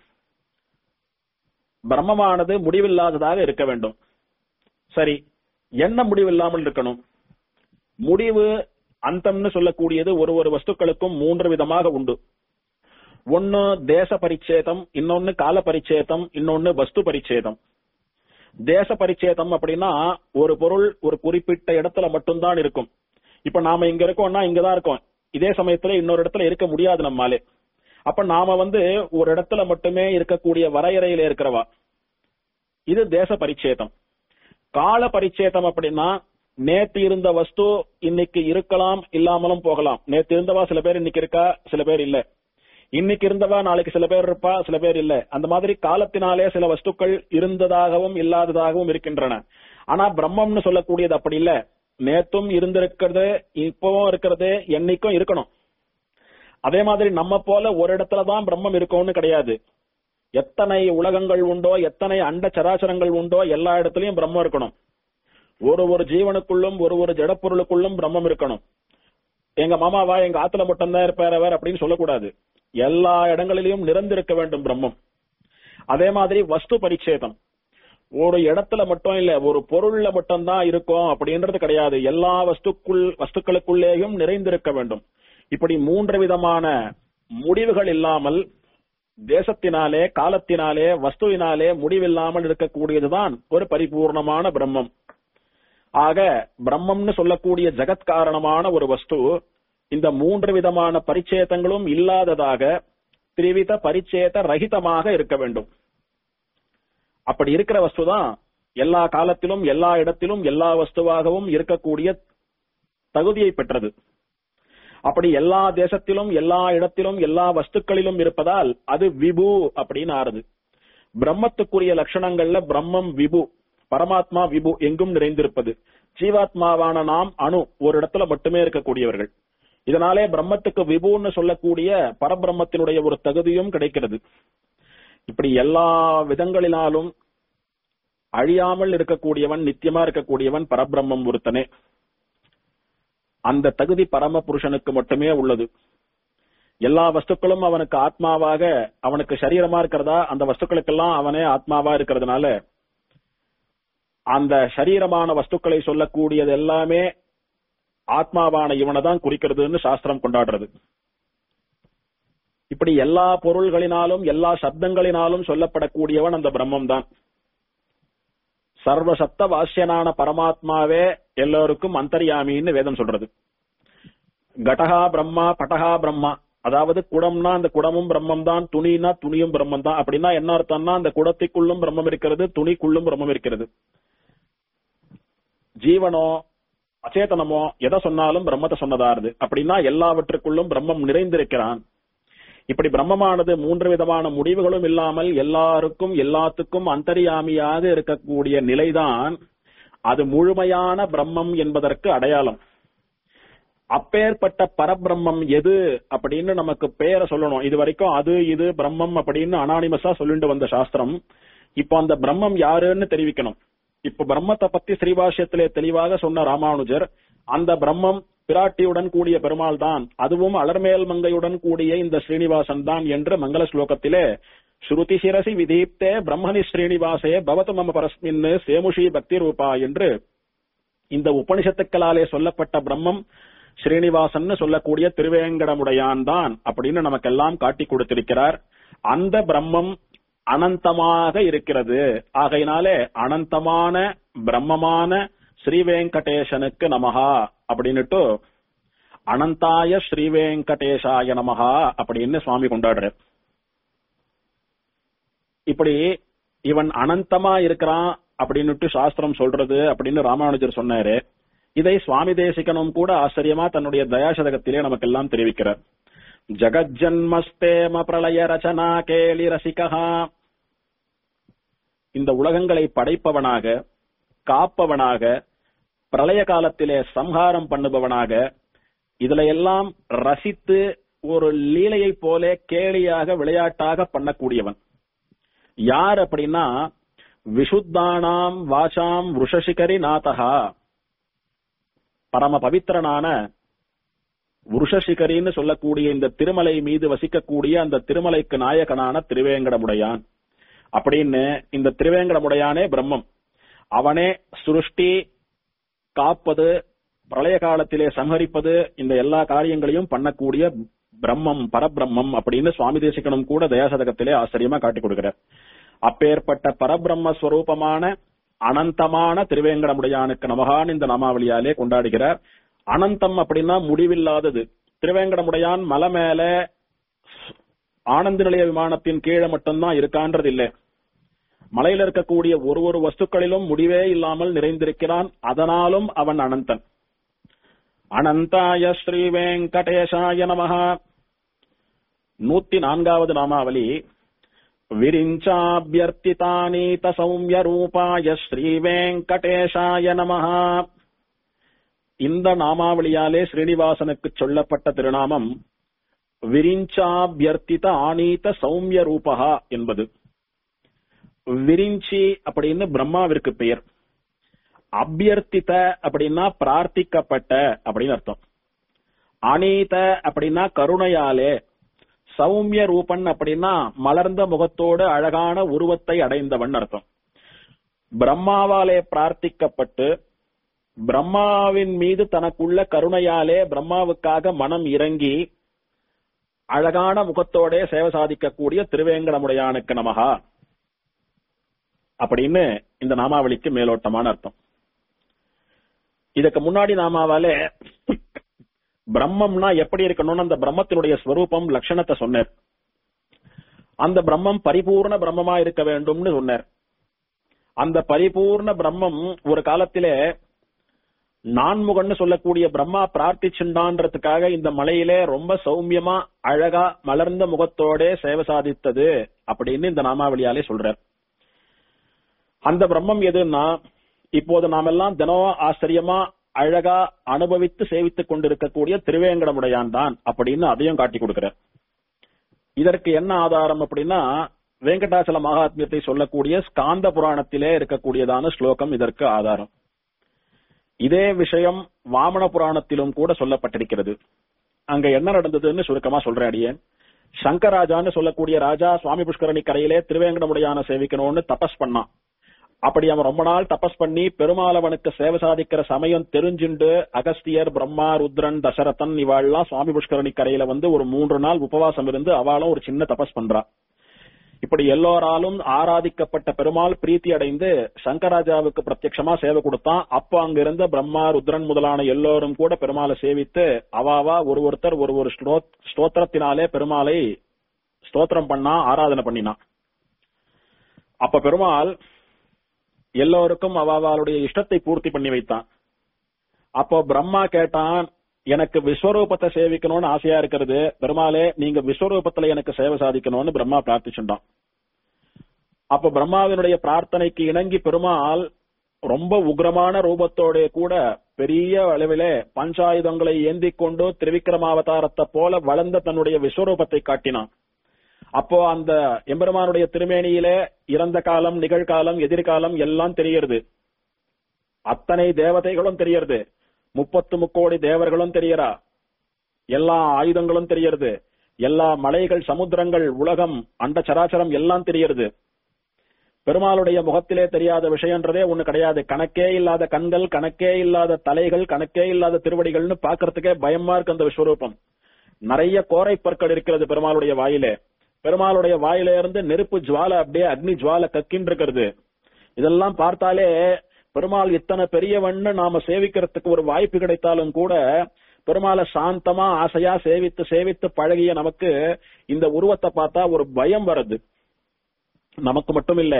பிரம்மமானது முடிவில்லாததாக இருக்க வேண்டும் சரி என்ன முடிவில்லாமல் இருக்கணும் முடிவு அந்தம்னு சொல்லக்கூடியது ஒரு ஒரு வஸ்துக்களுக்கும் மூன்று விதமாக உண்டு ஒன்னு தேச பரிச்சேதம் இன்னொன்னு கால பரிச்சேதம் இன்னொன்னு வஸ்து பரிச்சேதம் தேச பரிச்சேதம் அப்படின்னா ஒரு பொருள் ஒரு குறிப்பிட்ட இடத்துல மட்டும்தான் இருக்கும் இப்ப நாம இங்க இருக்கோம்னா இங்கதான் இருக்கோம் இதே சமயத்துல இன்னொரு இடத்துல இருக்க முடியாது நம்மாலே அப்ப நாம வந்து ஒரு இடத்துல மட்டுமே இருக்கக்கூடிய வரையறையில இருக்கிறவா இது தேச பரிச்சேதம் கால பரிச்சேதம் அப்படின்னா நேத்து இருந்த வஸ்து இன்னைக்கு இருக்கலாம் இல்லாமலும் போகலாம் நேத்து இருந்தவா சில பேர் இன்னைக்கு இருக்கா சில பேர் இல்ல இன்னைக்கு இருந்தவா நாளைக்கு சில பேர் இருப்பா சில பேர் இல்ல அந்த மாதிரி காலத்தினாலே சில வஸ்துக்கள் இருந்ததாகவும் இல்லாததாகவும் இருக்கின்றன ஆனா பிரம்மம்னு சொல்லக்கூடியது அப்படி இல்ல நேத்தும் இருந்திருக்கிறது இப்பவும் இருக்கிறது என்னைக்கும் இருக்கணும் அதே மாதிரி நம்ம போல ஒரு இடத்துலதான் பிரம்மம் இருக்கும்னு கிடையாது எத்தனை உலகங்கள் உண்டோ எத்தனை அண்ட சராச்சரங்கள் உண்டோ எல்லா இடத்துலயும் பிரம்மம் இருக்கணும் ஒரு ஒரு ஜீவனுக்குள்ளும் ஒரு ஒரு ஜடப்பொருளுக்குள்ளும் பிரம்மம் இருக்கணும் எங்க மாமாவா எங்க ஆத்துல மட்டும்தான் இருப்பார் அவர் அப்படின்னு சொல்லக்கூடாது எல்லா இடங்களிலும் நிறைந்திருக்க வேண்டும் பிரம்மம் அதே மாதிரி வஸ்து பரிச்சேதம் ஒரு இடத்துல மட்டும் இல்ல ஒரு பொருள்ல மட்டும்தான் இருக்கும் அப்படின்றது கிடையாது எல்லா வஸ்துக்குள் வஸ்துக்களுக்குள்ளேயும் நிறைந்திருக்க வேண்டும் இப்படி மூன்று விதமான முடிவுகள் இல்லாமல் தேசத்தினாலே காலத்தினாலே வஸ்துவினாலே முடிவில்லாமல் இருக்கக்கூடியதுதான் ஒரு பரிபூர்ணமான பிரம்மம் ஆக பிரம்மம்னு சொல்லக்கூடிய ஜகத் காரணமான ஒரு வஸ்து இந்த மூன்று விதமான பரிச்சேதங்களும் இல்லாததாக திரிவித பரிச்சேத ரகிதமாக இருக்க வேண்டும் அப்படி இருக்கிற வஸ்து தான் எல்லா காலத்திலும் எல்லா இடத்திலும் எல்லா வஸ்துவாகவும் இருக்கக்கூடிய தகுதியை பெற்றது அப்படி எல்லா தேசத்திலும் எல்லா இடத்திலும் எல்லா வஸ்துக்களிலும் இருப்பதால் அது விபு அப்படின்னு ஆறுது பிரம்மத்துக்குரிய லட்சணங்கள்ல பிரம்மம் விபு பரமாத்மா விபு எங்கும் நிறைந்திருப்பது ஜீவாத்மாவான நாம் அணு ஒரு இடத்துல மட்டுமே இருக்கக்கூடியவர்கள் இதனாலே பிரம்மத்துக்கு விபுன்னு சொல்லக்கூடிய பரபிரம்மத்தினுடைய ஒரு தகுதியும் கிடைக்கிறது இப்படி எல்லா விதங்களினாலும் அழியாமல் இருக்கக்கூடியவன் நித்தியமா இருக்கக்கூடியவன் பரபிரம்மம் ஒருத்தனே அந்த தகுதி பரம புருஷனுக்கு மட்டுமே உள்ளது எல்லா வஸ்துக்களும் அவனுக்கு ஆத்மாவாக அவனுக்கு சரீரமா இருக்கிறதா அந்த வஸ்துக்களுக்கெல்லாம் அவனே ஆத்மாவா இருக்கிறதுனால அந்த சரீரமான வஸ்துக்களை சொல்லக்கூடியது எல்லாமே ஆத்மாவான இவனை தான் குறிக்கிறதுன்னு சாஸ்திரம் கொண்டாடுறது இப்படி எல்லா பொருள்களினாலும் எல்லா சப்தங்களினாலும் சொல்லப்படக்கூடியவன் அந்த பிரம்மம் தான் சர்வசப்த வாசியனான பரமாத்மாவே எல்லோருக்கும் அந்தர்யாமின்னு வேதம் சொல்றது கடகா பிரம்மா பட்டகா பிரம்மா அதாவது குடம்னா அந்த குடமும் பிரம்மம் தான் துணினா துணியும் பிரம்மம் தான் அப்படின்னா என்ன அர்த்தம்னா அந்த குடத்திற்குள்ளும் பிரம்மம் இருக்கிறது துணிக்குள்ளும் பிரம்மம் இருக்கிறது ஜீவனோ அச்சேதனமோ எதை சொன்னாலும் பிரம்மத்தை சொன்னதாருது அப்படின்னா எல்லாவற்றுக்குள்ளும் பிரம்மம் நிறைந்திருக்கிறான் இப்படி பிரம்மமானது மூன்று விதமான முடிவுகளும் இல்லாமல் எல்லாருக்கும் எல்லாத்துக்கும் அந்தரியாமியாக இருக்கக்கூடிய நிலைதான் அது முழுமையான பிரம்மம் என்பதற்கு அடையாளம் அப்பேற்பட்ட பரபிரம்மம் எது அப்படின்னு நமக்கு பேரை சொல்லணும் இது வரைக்கும் அது இது பிரம்மம் அப்படின்னு அனானிமஸா சொல்லிட்டு வந்த சாஸ்திரம் இப்போ அந்த பிரம்மம் யாருன்னு தெரிவிக்கணும் இப்ப பிரம்மத்தை பத்தி ஸ்ரீபாஷ்யத்திலே தெளிவாக சொன்ன ராமானுஜர் அந்த பிரம்மம் பிராட்டியுடன் கூடிய பெருமாள் தான் அதுவும் அலர்மேல் மங்கையுடன் கூடிய இந்த ஸ்ரீனிவாசன் தான் என்று மங்கள ஸ்லோகத்திலே ஸ்ருதி சிரசி விதீப்தே பிரம்மணி ஸ்ரீனிவாசே பவத்து மம பரஸ்மின் சேமுஷி பக்தி ரூபா என்று இந்த உபனிஷத்துக்களாலே சொல்லப்பட்ட பிரம்மம் ஸ்ரீனிவாசன் சொல்லக்கூடிய திருவேங்கடமுடையான் தான் அப்படின்னு நமக்கெல்லாம் காட்டி கொடுத்திருக்கிறார் அந்த பிரம்மம் அனந்தமாக இருக்கிறது ஆகையினாலே அனந்தமான பிரம்மமான ஸ்ரீவேங்கடேசனுக்கு நமகா அப்படின்னுட்டு அனந்தாய ஸ்ரீவேங்கடேசாய நமகா அப்படின்னு சுவாமி கொண்டாடுறார் இப்படி இவன் அனந்தமா இருக்கிறான் அப்படின்னுட்டு சாஸ்திரம் சொல்றது அப்படின்னு ராமானுஜர் சொன்னாரு இதை சுவாமி தேசிகனும் கூட ஆச்சரியமா தன்னுடைய தயாசதகத்திலே நமக்கெல்லாம் தெரிவிக்கிறார் ஜகஜன்மஸ்தேம பிரளய ரச்சனா கேலி ரசிகா இந்த உலகங்களை படைப்பவனாக காப்பவனாக பிரளய காலத்திலே சம்ஹாரம் பண்ணுபவனாக இதுல எல்லாம் ரசித்து ஒரு லீலையைப் போல கேலியாக விளையாட்டாக பண்ணக்கூடியவன் யார் அப்படின்னா விஷுத்தானாம் வாசாம் ருஷசிகரி நாதகா பரம பவித்திரனான உருஷசிகரின்னு சொல்லக்கூடிய இந்த திருமலை மீது வசிக்கக்கூடிய அந்த திருமலைக்கு நாயகனான திருவேங்கடமுடையான் அப்படின்னு இந்த திருவேங்கடமுடையானே பிரம்மம் அவனே சுருஷ்டி காப்பது பிரளய காலத்திலே சம்ஹரிப்பது இந்த எல்லா காரியங்களையும் பண்ணக்கூடிய பிரம்மம் பரபிரம்மம் அப்படின்னு சுவாமி தேசிகனும் கூட தயாசதகத்திலே ஆச்சரியமா காட்டிக் கொடுக்கிறார் அப்பேற்பட்ட பரபிரம்ம ஸ்வரூபமான அனந்தமான திருவேங்கடமுடையானுக்கு நமகான் இந்த நாமாவளியாலே கொண்டாடுகிறார் அனந்தம் அப்படின்னா முடிவில்லாதது திருவேங்கடமுடையான் மலை மேல ஆனந்த நிலைய விமானத்தின் கீழே மட்டும்தான் இருக்கான்றது இல்லை மலையில இருக்கக்கூடிய ஒரு ஒரு வஸ்துக்களிலும் முடிவே இல்லாமல் நிறைந்திருக்கிறான் அதனாலும் அவன் அனந்தன் அனந்தாய ஸ்ரீ வெங்கடேசாய நமஹா நூத்தி நான்காவது நாமாவளி விரிஞ்சாபியர்த்திதானீத சௌமிய ரூபாய ஸ்ரீ வெங்கடேசாய நமஹா இந்த நாமாவளியாலே ஸ்ரீனிவாசனுக்கு சொல்லப்பட்ட திருநாமம் விரிஞ்சாபியர்த்தித ஆனீத சௌமிய ரூபகா என்பது விரிஞ்சி அப்படின்னு பிரம்மாவிற்கு பெயர் அபியர்த்தித அப்படின்னா பிரார்த்திக்கப்பட்ட அப்படின்னு அர்த்தம் அனீத அப்படின்னா கருணையாலே சௌமிய ரூபன் அப்படின்னா மலர்ந்த முகத்தோடு அழகான உருவத்தை அடைந்தவன் அர்த்தம் பிரம்மாவாலே பிரார்த்திக்கப்பட்டு பிரம்மாவின் மீது தனக்குள்ள கருணையாலே பிரம்மாவுக்காக மனம் இறங்கி அழகான முகத்தோட சேவை சாதிக்கக்கூடிய திருவேங்கடமுடையானுக்கு நமகா அப்படின்னு இந்த நாமாவளிக்கு மேலோட்டமான அர்த்தம் இதுக்கு முன்னாடி நாமாவாலே பிரம்மம்னா எப்படி இருக்கணும்னு அந்த பிரம்மத்தினுடைய ஸ்வரூபம் லட்சணத்தை சொன்னார் அந்த பிரம்மம் பரிபூர்ண பிரம்மமா இருக்க வேண்டும்னு சொன்னார் அந்த பரிபூர்ண பிரம்மம் ஒரு காலத்திலே நான்முகன்னு சொல்லக்கூடிய பிரம்மா பிரார்த்திச்சுண்டான்றதுக்காக இந்த மலையிலே ரொம்ப சௌமியமா அழகா மலர்ந்த முகத்தோட சேவை சாதித்தது அப்படின்னு இந்த நாமாவளியாலே சொல்றார் அந்த பிரம்மம் எதுன்னா இப்போது நாமெல்லாம் தினம் ஆச்சரியமா அழகா அனுபவித்து சேவித்துக் கொண்டிருக்கக்கூடிய திருவேங்கடமுடையான் தான் அப்படின்னு அதையும் காட்டி கொடுக்கிறார் இதற்கு என்ன ஆதாரம் அப்படின்னா வெங்கடாச்சல மகாத்மியத்தை சொல்லக்கூடிய ஸ்காந்த புராணத்திலே இருக்கக்கூடியதான ஸ்லோகம் இதற்கு ஆதாரம் இதே விஷயம் வாமன புராணத்திலும் கூட சொல்லப்பட்டிருக்கிறது அங்க என்ன நடந்ததுன்னு சுருக்கமா சொல்றேன் அடியேன் சங்கராஜான்னு சொல்லக்கூடிய ராஜா சுவாமி புஷ்கரணி கரையிலே திருவேங்கடமுடையான சேவிக்கணும்னு தபஸ் பண்ணான் அப்படி அவன் ரொம்ப நாள் தபஸ் பண்ணி பெருமாள் அவனுக்கு சேவை சாதிக்கிற சமயம் தெரிஞ்சுண்டு அகஸ்தியர் பிரம்மா ருத்ரன் தசரதன் இவாள்லாம் சுவாமி புஷ்கரணி கரையில வந்து ஒரு மூன்று நாள் உபவாசம் இருந்து அவளும் ஒரு சின்ன தபஸ் பண்றா இப்படி எல்லோராலும் ஆராதிக்கப்பட்ட பெருமாள் பிரீத்தி அடைந்து சங்கராஜாவுக்கு பிரத்யட்சமா சேவை கொடுத்தான் அப்போ அங்க இருந்த பிரம்மா ருத்ரன் முதலான எல்லோரும் கூட பெருமாளை சேவித்து அவாவா ஒரு ஒருத்தர் ஒரு ஒரு ஸ்தோத்திரத்தினாலே பெருமாளை ஸ்தோத்திரம் பண்ணா ஆராதனை பண்ணினான் அப்ப பெருமாள் எல்லோருக்கும் அவாவாளுடைய இஷ்டத்தை பூர்த்தி பண்ணி வைத்தான் அப்போ பிரம்மா கேட்டான் எனக்கு விஸ்வரூபத்தை சேவிக்கணும்னு ஆசையா இருக்கிறது பெருமாளே நீங்க விஸ்வரூபத்துல எனக்கு சேவை சாதிக்கணும்னு பிரம்மா பிரார்த்திச்சுட்டான் அப்ப பிரம்மாவினுடைய பிரார்த்தனைக்கு இணங்கி பெருமாள் ரொம்ப உக்ரமான ரூபத்தோட கூட பெரிய அளவிலே பஞ்சாயுதங்களை ஏந்தி கொண்டு திரிவிக்ரமாவதாரத்தை போல வளர்ந்த தன்னுடைய விஸ்வரூபத்தை காட்டினான் அப்போ அந்த எம்பெருமானுடைய திருமேனியிலே இறந்த காலம் நிகழ்காலம் எதிர்காலம் எல்லாம் தெரியறது அத்தனை தேவதைகளும் தெரியறது முப்பத்து முக்கோடி தேவர்களும் தெரியறா எல்லா ஆயுதங்களும் தெரியறது எல்லா மலைகள் சமுத்திரங்கள் உலகம் அண்ட சராச்சரம் எல்லாம் தெரியறது பெருமாளுடைய முகத்திலே தெரியாத விஷயம்ன்றதே ஒண்ணு கிடையாது கணக்கே இல்லாத கண்கள் கணக்கே இல்லாத தலைகள் கணக்கே இல்லாத திருவடிகள்னு பாக்குறதுக்கே பயமா இருக்கு அந்த விஸ்வரூபம் நிறைய கோரை பற்கள் இருக்கிறது பெருமாளுடைய வாயிலே பெருமாளுடைய வாயில இருந்து நெருப்பு ஜுவாலை அப்படியே அக்னி ஜுவாலை கக்கின்னு இருக்கிறது இதெல்லாம் பார்த்தாலே பெருமாள் இத்தனை பெரியவன்னு நாம சேவிக்கிறதுக்கு ஒரு வாய்ப்பு கிடைத்தாலும் கூட பெருமாளை சாந்தமா ஆசையா சேவித்து சேவித்து பழகிய நமக்கு இந்த உருவத்தை பார்த்தா ஒரு பயம் வருது நமக்கு மட்டும் இல்ல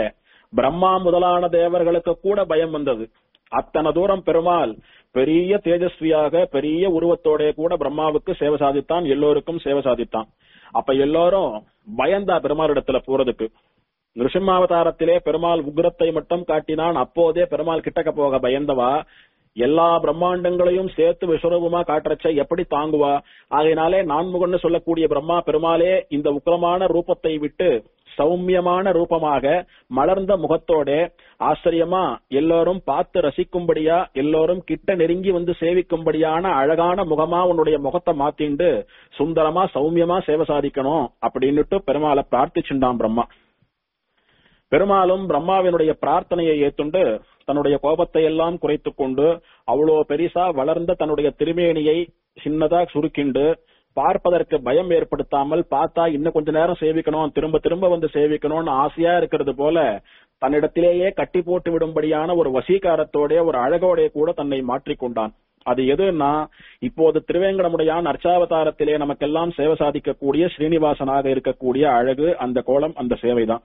பிரம்மா முதலான தேவர்களுக்கு கூட பயம் வந்தது அத்தனை தூரம் பெருமாள் பெரிய தேஜஸ்வியாக பெரிய உருவத்தோட கூட பிரம்மாவுக்கு சேவை சாதித்தான் எல்லோருக்கும் சேவை சாதித்தான் அப்ப எல்லாரும் பயந்தா பெருமாளிடத்துல போறதுக்கு நிருசிம்மாவதாரத்திலே பெருமாள் உக்ரத்தை மட்டும் காட்டினான் அப்போதே பெருமாள் கிட்டக்க போக பயந்தவா எல்லா பிரம்மாண்டங்களையும் சேர்த்து விஸ்வரூபமா காட்டுறச்ச எப்படி தாங்குவா ஆகையினாலே நான்முகன்னு சொல்லக்கூடிய பிரம்மா பெருமாளே இந்த உக்கிரமான ரூபத்தை விட்டு சௌமியமான ரூபமாக மலர்ந்த முகத்தோட ஆச்சரியமா எல்லோரும் பார்த்து ரசிக்கும்படியா எல்லோரும் கிட்ட நெருங்கி வந்து சேவிக்கும்படியான அழகான முகமா உன்னுடைய முகத்தை மாத்திண்டு சுந்தரமா சௌமியமா சேவை சாதிக்கணும் அப்படின்னுட்டு பெருமாளை பிரார்த்திச்சுண்டான் பிரம்மா பெருமாளும் பிரம்மாவினுடைய பிரார்த்தனையை ஏத்துண்டு தன்னுடைய கோபத்தை எல்லாம் குறைத்துக் கொண்டு அவ்வளோ பெரிசா வளர்ந்த தன்னுடைய திருமேனியை சின்னதா சுருக்கிண்டு பார்ப்பதற்கு பயம் ஏற்படுத்தாமல் பார்த்தா இன்னும் கொஞ்ச நேரம் சேவிக்கணும் திரும்ப திரும்ப வந்து சேவிக்கணும்னு ஆசையா இருக்கிறது போல தன்னிடத்திலேயே கட்டி போட்டு விடும்படியான ஒரு வசீகாரத்தோட ஒரு அழகோட கூட தன்னை மாற்றிக்கொண்டான் அது எதுன்னா இப்போது திருவேங்கடமுடையான் அர்ச்சாவதாரத்திலே நமக்கெல்லாம் சேவை சாதிக்கக்கூடிய ஸ்ரீனிவாசனாக இருக்கக்கூடிய அழகு அந்த கோலம் அந்த சேவைதான்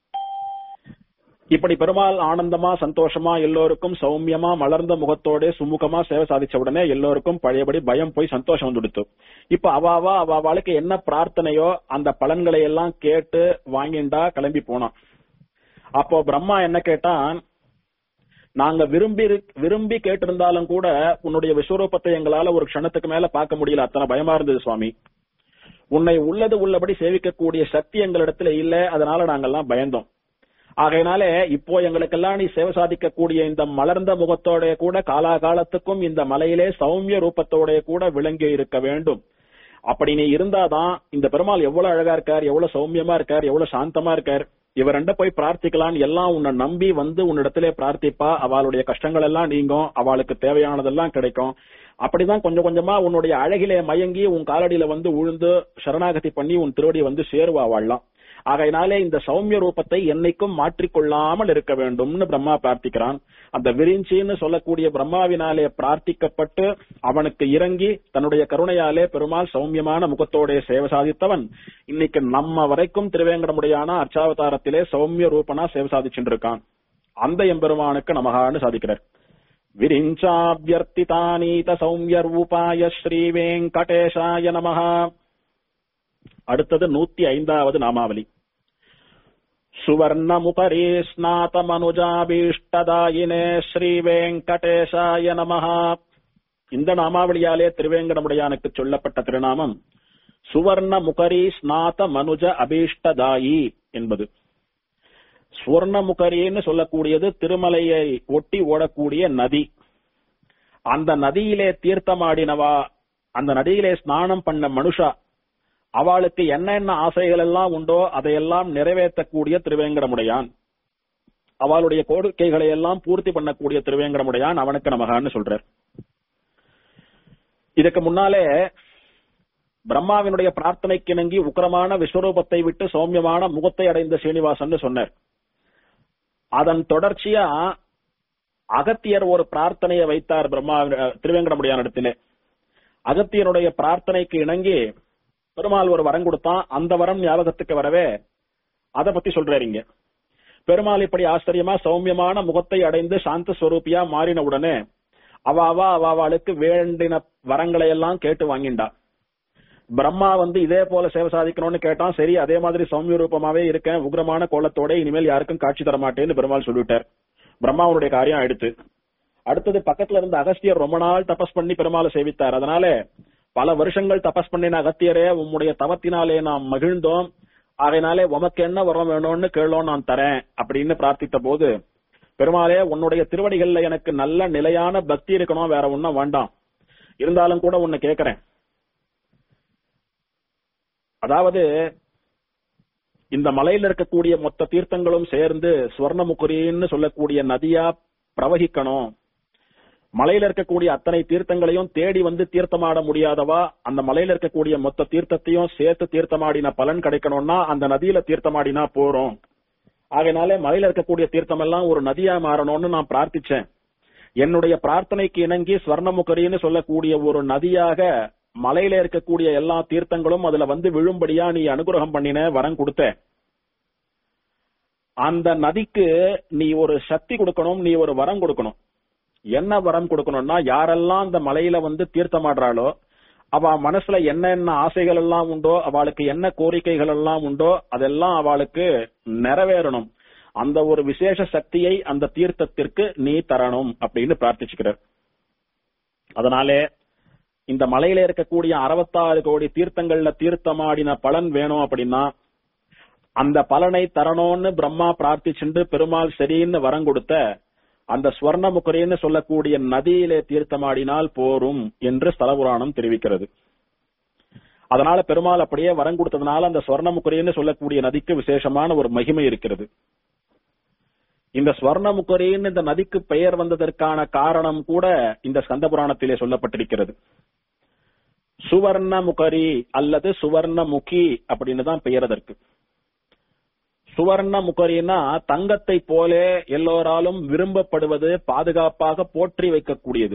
இப்படி பெருமாள் ஆனந்தமா சந்தோஷமா எல்லோருக்கும் சௌமியமா மலர்ந்த முகத்தோட சுமுகமா சேவை சாதிச்ச உடனே எல்லோருக்கும் பழையபடி பயம் போய் சந்தோஷம் வந்துடுத்து இப்ப அவாவா அவாவாளுக்கு என்ன பிரார்த்தனையோ அந்த பலன்களை எல்லாம் கேட்டு வாங்கிண்டா கிளம்பி போனான் அப்போ பிரம்மா என்ன கேட்டான் நாங்க விரும்பி விரும்பி கேட்டிருந்தாலும் கூட உன்னுடைய விஸ்வரூபத்தை எங்களால ஒரு க்ஷணத்துக்கு மேல பார்க்க முடியல அத்தனை பயமா இருந்தது சுவாமி உன்னை உள்ளது உள்ளபடி சேவிக்கக்கூடிய சக்தி எங்களிடத்துல இல்ல அதனால நாங்கெல்லாம் பயந்தோம் ஆகையினாலே இப்போ எங்களுக்கெல்லாம் நீ சேவை சாதிக்கக்கூடிய இந்த மலர்ந்த முகத்தோட கூட காலாகாலத்துக்கும் இந்த மலையிலே சௌமிய ரூபத்தோட கூட விளங்கி இருக்க வேண்டும் அப்படி நீ இருந்தாதான் இந்த பெருமாள் எவ்வளவு அழகா இருக்கார் எவ்வளவு சௌமியமா இருக்கார் எவ்வளவு சாந்தமா இருக்கார் இவர் ரெண்ட போய் பிரார்த்திக்கலாம் எல்லாம் உன்னை நம்பி வந்து உன்னிடத்திலே பிரார்த்திப்பா அவளுடைய கஷ்டங்கள் எல்லாம் நீங்கும் அவளுக்கு தேவையானதெல்லாம் கிடைக்கும் அப்படிதான் கொஞ்சம் கொஞ்சமா உன்னுடைய அழகிலே மயங்கி உன் காலடியில வந்து உழுந்து சரணாகதி பண்ணி உன் திருவடி வந்து சேருவா வாழலாம் ஆகையினாலே இந்த சௌமிய ரூபத்தை என்னைக்கும் மாற்றிக்கொள்ளாமல் இருக்க வேண்டும்னு பிரம்மா பிரார்த்திக்கிறான் அந்த விரிஞ்சின்னு சொல்லக்கூடிய பிரம்மாவினாலே பிரார்த்திக்கப்பட்டு அவனுக்கு இறங்கி தன்னுடைய கருணையாலே பெருமாள் சௌமியமான முகத்தோட சேவை சாதித்தவன் இன்னைக்கு நம்ம வரைக்கும் திருவேங்கடமுடையான அர்ச்சாவதாரத்திலே சௌமிய ரூபனா சேவை சாதிச்சுட்டு இருக்கான் அந்த எம்பெருமானுக்கு நமகான்னு சாதிக்கிறார் விரிஞ்சாபியர்த்திதானீத சௌமிய ரூபாய ஸ்ரீ வெங்கடேஷாய நமஹா அடுத்தது நூத்தி ஐந்தாவது நாமாவளி சுவர்ணமுபரி ஸ்நாதமனுஜாபீஷ்டதாயினே ஸ்ரீ வெங்கடேஷாய நமஹா இந்த நாமாவளியாலே திருவேங்கடமுடையானுக்கு சொல்லப்பட்ட திருநாமம் சுவர்ண முகரி ஸ்நாத மனுஜ அபீஷ்டதாயி என்பது சுவர்ணமுகரின்னு சொல்லக்கூடியது திருமலையை ஒட்டி ஓடக்கூடிய நதி அந்த நதியிலே தீர்த்தமாடினவா அந்த நதியிலே ஸ்நானம் பண்ண மனுஷா அவளுக்கு என்னென்ன ஆசைகள் எல்லாம் உண்டோ அதையெல்லாம் நிறைவேற்றக்கூடிய திருவேங்கடமுடையான் அவளுடைய கோரிக்கைகளை எல்லாம் பூர்த்தி பண்ணக்கூடிய திருவேங்கடமுடையான் அவனுக்கு நமகான்னு சொல்றார் இதுக்கு முன்னாலே பிரம்மாவினுடைய பிரார்த்தனைக்கு இணங்கி உக்கிரமான விஸ்வரூபத்தை விட்டு சௌமியமான முகத்தை அடைந்த சீனிவாசன் சொன்னார் அதன் தொடர்ச்சியா அகத்தியர் ஒரு பிரார்த்தனையை வைத்தார் பிரம்மா திருவேங்கடமுடியான இடத்திலே அகத்தியருடைய பிரார்த்தனைக்கு இணங்கி பெருமாள் ஒரு வரம் கொடுத்தான் அந்த வரம் ஞாபகத்துக்கு வரவே அதை பத்தி சொல்றாரு இங்க பெருமாள் இப்படி ஆச்சரியமா சௌமியமான முகத்தை அடைந்து சாந்த ஸ்வரூபியா மாறின உடனே அவாவா அவாவாளுக்கு வேண்டின வரங்களை எல்லாம் கேட்டு வாங்கிண்டா பிரம்மா வந்து இதே போல சேவை சாதிக்கணும்னு கேட்டான் சரி அதே மாதிரி சௌமிய ரூபமாவே இருக்கேன் உக்ரமான கோலத்தோட இனிமேல் யாருக்கும் காட்சி தர மாட்டேன்னு பெருமாள் சொல்லிவிட்டார் பிரம்மாவனுடைய காரியம் எடுத்து அடுத்தது பக்கத்துல இருந்த அகஸ்தியர் ரொம்ப நாள் தபஸ் பண்ணி பெருமாளை சேவித்தார் அதனால பல வருஷங்கள் தபஸ் பண்ணின அகத்தியரே உம்முடைய தவத்தினாலே நாம் மகிழ்ந்தோம் அதனாலே உமக்கு என்ன வரம் வேணும்னு கேளோம் நான் தரேன் அப்படின்னு பிரார்த்தித்த போது பெருமாளே உன்னுடைய திருவடிகள்ல எனக்கு நல்ல நிலையான பக்தி இருக்கணும் வேற ஒன்னும் வேண்டாம் இருந்தாலும் கூட உன்னை கேக்குறேன் அதாவது இந்த மலையில இருக்கக்கூடிய மொத்த தீர்த்தங்களும் சேர்ந்து சுவர்ணமுக்குரின்னு சொல்லக்கூடிய நதியா பிரவகிக்கணும் மலையில இருக்கக்கூடிய அத்தனை தீர்த்தங்களையும் தேடி வந்து தீர்த்தமாட முடியாதவா அந்த மலையில இருக்கக்கூடிய மொத்த தீர்த்தத்தையும் சேர்த்து தீர்த்தமாடின பலன் கிடைக்கணும்னா அந்த நதியில தீர்த்தமாடினா போறோம் ஆகையினாலே மலையில இருக்கக்கூடிய தீர்த்தம் எல்லாம் ஒரு நதியா மாறணும்னு நான் பிரார்த்திச்சேன் என்னுடைய பிரார்த்தனைக்கு இணங்கி ஸ்வர்ணமுகரின்னு சொல்லக்கூடிய ஒரு நதியாக மலையில இருக்கக்கூடிய எல்லா தீர்த்தங்களும் அதுல வந்து விழும்படியா நீ அனுகிரகம் பண்ணின வரம் கொடுத்த அந்த நதிக்கு நீ ஒரு சக்தி கொடுக்கணும் நீ ஒரு வரம் கொடுக்கணும் என்ன வரம் கொடுக்கணும்னா யாரெல்லாம் அந்த மலையில வந்து தீர்த்தமாடுறாளோ அவ மனசுல என்னென்ன ஆசைகள் எல்லாம் உண்டோ அவளுக்கு என்ன கோரிக்கைகள் எல்லாம் உண்டோ அதெல்லாம் அவளுக்கு நிறைவேறணும் அந்த ஒரு விசேஷ சக்தியை அந்த தீர்த்தத்திற்கு நீ தரணும் அப்படின்னு பிரார்த்திச்சுக்கிறார் அதனாலே இந்த மலையில இருக்கக்கூடிய அறுபத்தாறு கோடி தீர்த்தங்கள்ல தீர்த்தமாடின பலன் வேணும் அப்படின்னா அந்த பலனை தரணும்னு பிரம்மா பிரார்த்திச்சுண்டு பெருமாள் சரின்னு வரம் கொடுத்த அந்த ஸ்வர்ணமுகரின்னு சொல்லக்கூடிய நதியிலே தீர்த்தமாடினால் போரும் என்று ஸ்தலபுராணம் தெரிவிக்கிறது அதனால பெருமாள் அப்படியே வரம் கொடுத்ததுனால அந்த ஸ்வர்ணமுகரின்னு சொல்லக்கூடிய நதிக்கு விசேஷமான ஒரு மகிமை இருக்கிறது இந்த ஸ்வர்ணமுகரின்னு இந்த நதிக்கு பெயர் வந்ததற்கான காரணம் கூட இந்த ஸ்கந்த புராணத்திலே சொல்லப்பட்டிருக்கிறது சுவர்ணமுகரி அல்லது சுவர்ணமுகி அப்படின்னு தான் பெயர் அதற்கு சுவர்ண முகரினா தங்கத்தை போலே எல்லோராலும் விரும்பப்படுவது பாதுகாப்பாக போற்றி வைக்கக்கூடியது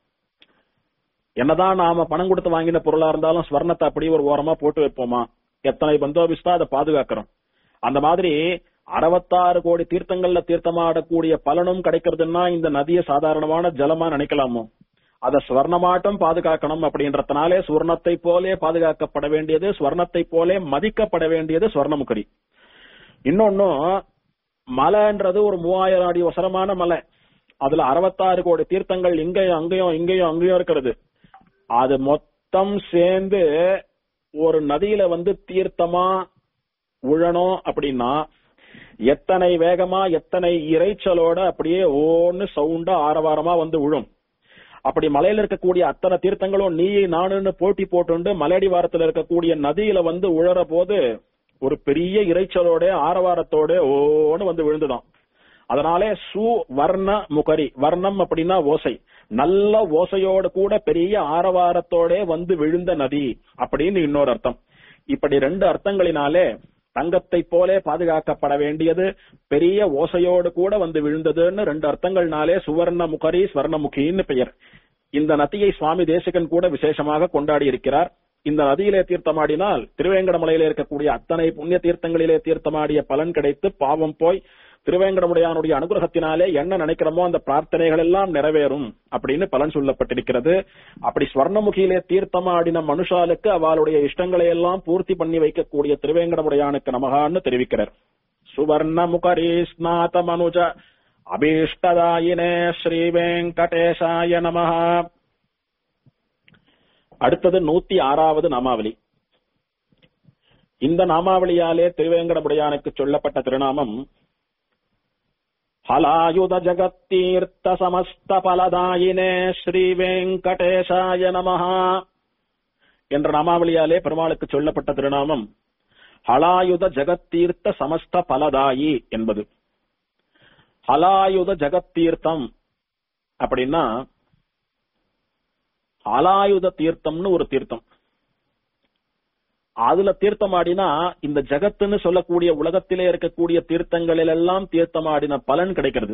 என்னதான் நாம பணம் கொடுத்து வாங்கின பொருளா இருந்தாலும் ஸ்வர்ணத்தை அப்படியே ஒரு ஓரமா போட்டு வைப்போமா எத்தனை பந்தோபிஸ்தா அதை பாதுகாக்கிறோம் அந்த மாதிரி அறுபத்தாறு கோடி தீர்த்தங்கள்ல தீர்த்தமாடக்கூடிய பலனும் கிடைக்கிறதுன்னா இந்த நதியை சாதாரணமான ஜலமா நினைக்கலாமோ அத ஸ்வர்ணமாட்டம் பாதுகாக்கணும் அப்படின்றதுனாலே சுவர்ணத்தை போலே பாதுகாக்கப்பட வேண்டியது ஸ்வர்ணத்தை போலே மதிக்கப்பட வேண்டியது ஸ்வர்ணமுகரி இன்னொன்னும் மலைன்றது ஒரு மூவாயிரம் அடி உசரமான மலை அதுல அறுபத்தாறு கோடி தீர்த்தங்கள் இங்கேயும் அங்கேயும் இங்கேயும் அங்கேயும் இருக்கிறது அது மொத்தம் சேர்ந்து ஒரு நதியில வந்து தீர்த்தமா உழணும் அப்படின்னா எத்தனை வேகமா எத்தனை இறைச்சலோட அப்படியே ஓன்னு சவுண்டா ஆரவாரமா வந்து விழும் அப்படி மலையில இருக்கக்கூடிய அத்தனை தீர்த்தங்களும் நீ நானுன்னு போட்டி போட்டுண்டு மலையடி வாரத்துல இருக்கக்கூடிய நதியில வந்து உழற போது ஒரு பெரிய இறைச்சலோட ஆரவாரத்தோட ஓன்னு வந்து விழுந்துதான் அதனாலே சு வர்ண முகரி வர்ணம் அப்படின்னா ஓசை நல்ல ஓசையோட கூட பெரிய ஆரவாரத்தோட வந்து விழுந்த நதி அப்படின்னு இன்னொரு அர்த்தம் இப்படி ரெண்டு அர்த்தங்களினாலே தங்கத்தை போலே பாதுகாக்கப்பட வேண்டியது பெரிய ஓசையோடு கூட வந்து விழுந்ததுன்னு ரெண்டு அர்த்தங்கள்னாலே சுவர்ண முகரி ஸ்வர்ணமுகின்னு பெயர் இந்த நதியை சுவாமி தேசிகன் கூட விசேஷமாக கொண்டாடி இருக்கிறார் இந்த நதியிலே தீர்த்தமாடினால் திருவேங்கடமலையில இருக்கக்கூடிய அத்தனை புண்ணிய தீர்த்தங்களிலே தீர்த்தமாடிய பலன் கிடைத்து பாவம் போய் திருவேங்கடமுடையானுடைய அனுகிரகத்தினாலே என்ன நினைக்கிறோமோ அந்த பிரார்த்தனைகள் எல்லாம் நிறைவேறும் அப்படின்னு பலன் சொல்லப்பட்டிருக்கிறது அப்படி ஸ்வர்ணமுகியிலே தீர்த்தமாடின மனுஷாலுக்கு அவளுடைய இஷ்டங்களை எல்லாம் பூர்த்தி பண்ணி வைக்கக்கூடிய திருவேங்கடமுடையானுக்கு நமகான்னு தெரிவிக்கிறார் சுவர்ண முகரி ஸ்நாத மனுஜ அபீஷ்டதாயினே ஸ்ரீ வெங்கடேசாய நமஹ அடுத்தது நூத்தி ஆறாவது நாமாவளி இந்த நாமாவளியாலே திருவேங்கடமுடையானுக்கு சொல்லப்பட்ட திருநாமம் ஹலாயுத ஜகத்தீர்த்த சமஸ்த பலதாயினே ஸ்ரீ வெங்கடேசாய நமஹா என்ற நாமாவளியாலே பெருமாளுக்கு சொல்லப்பட்ட திருநாமம் ஹலாயுத ஜகத்தீர்த்த சமஸ்த பலதாயி என்பது ஹலாயுத ஜகத்தீர்த்தம் அப்படின்னா அலாயுத தீர்த்தம்னு ஒரு தீர்த்தம் அதுல தீர்த்தமாடினா இந்த ஜகத்துன்னு சொல்லக்கூடிய உலகத்திலே இருக்கக்கூடிய தீர்த்தங்களில் எல்லாம் தீர்த்தமாடின பலன் கிடைக்கிறது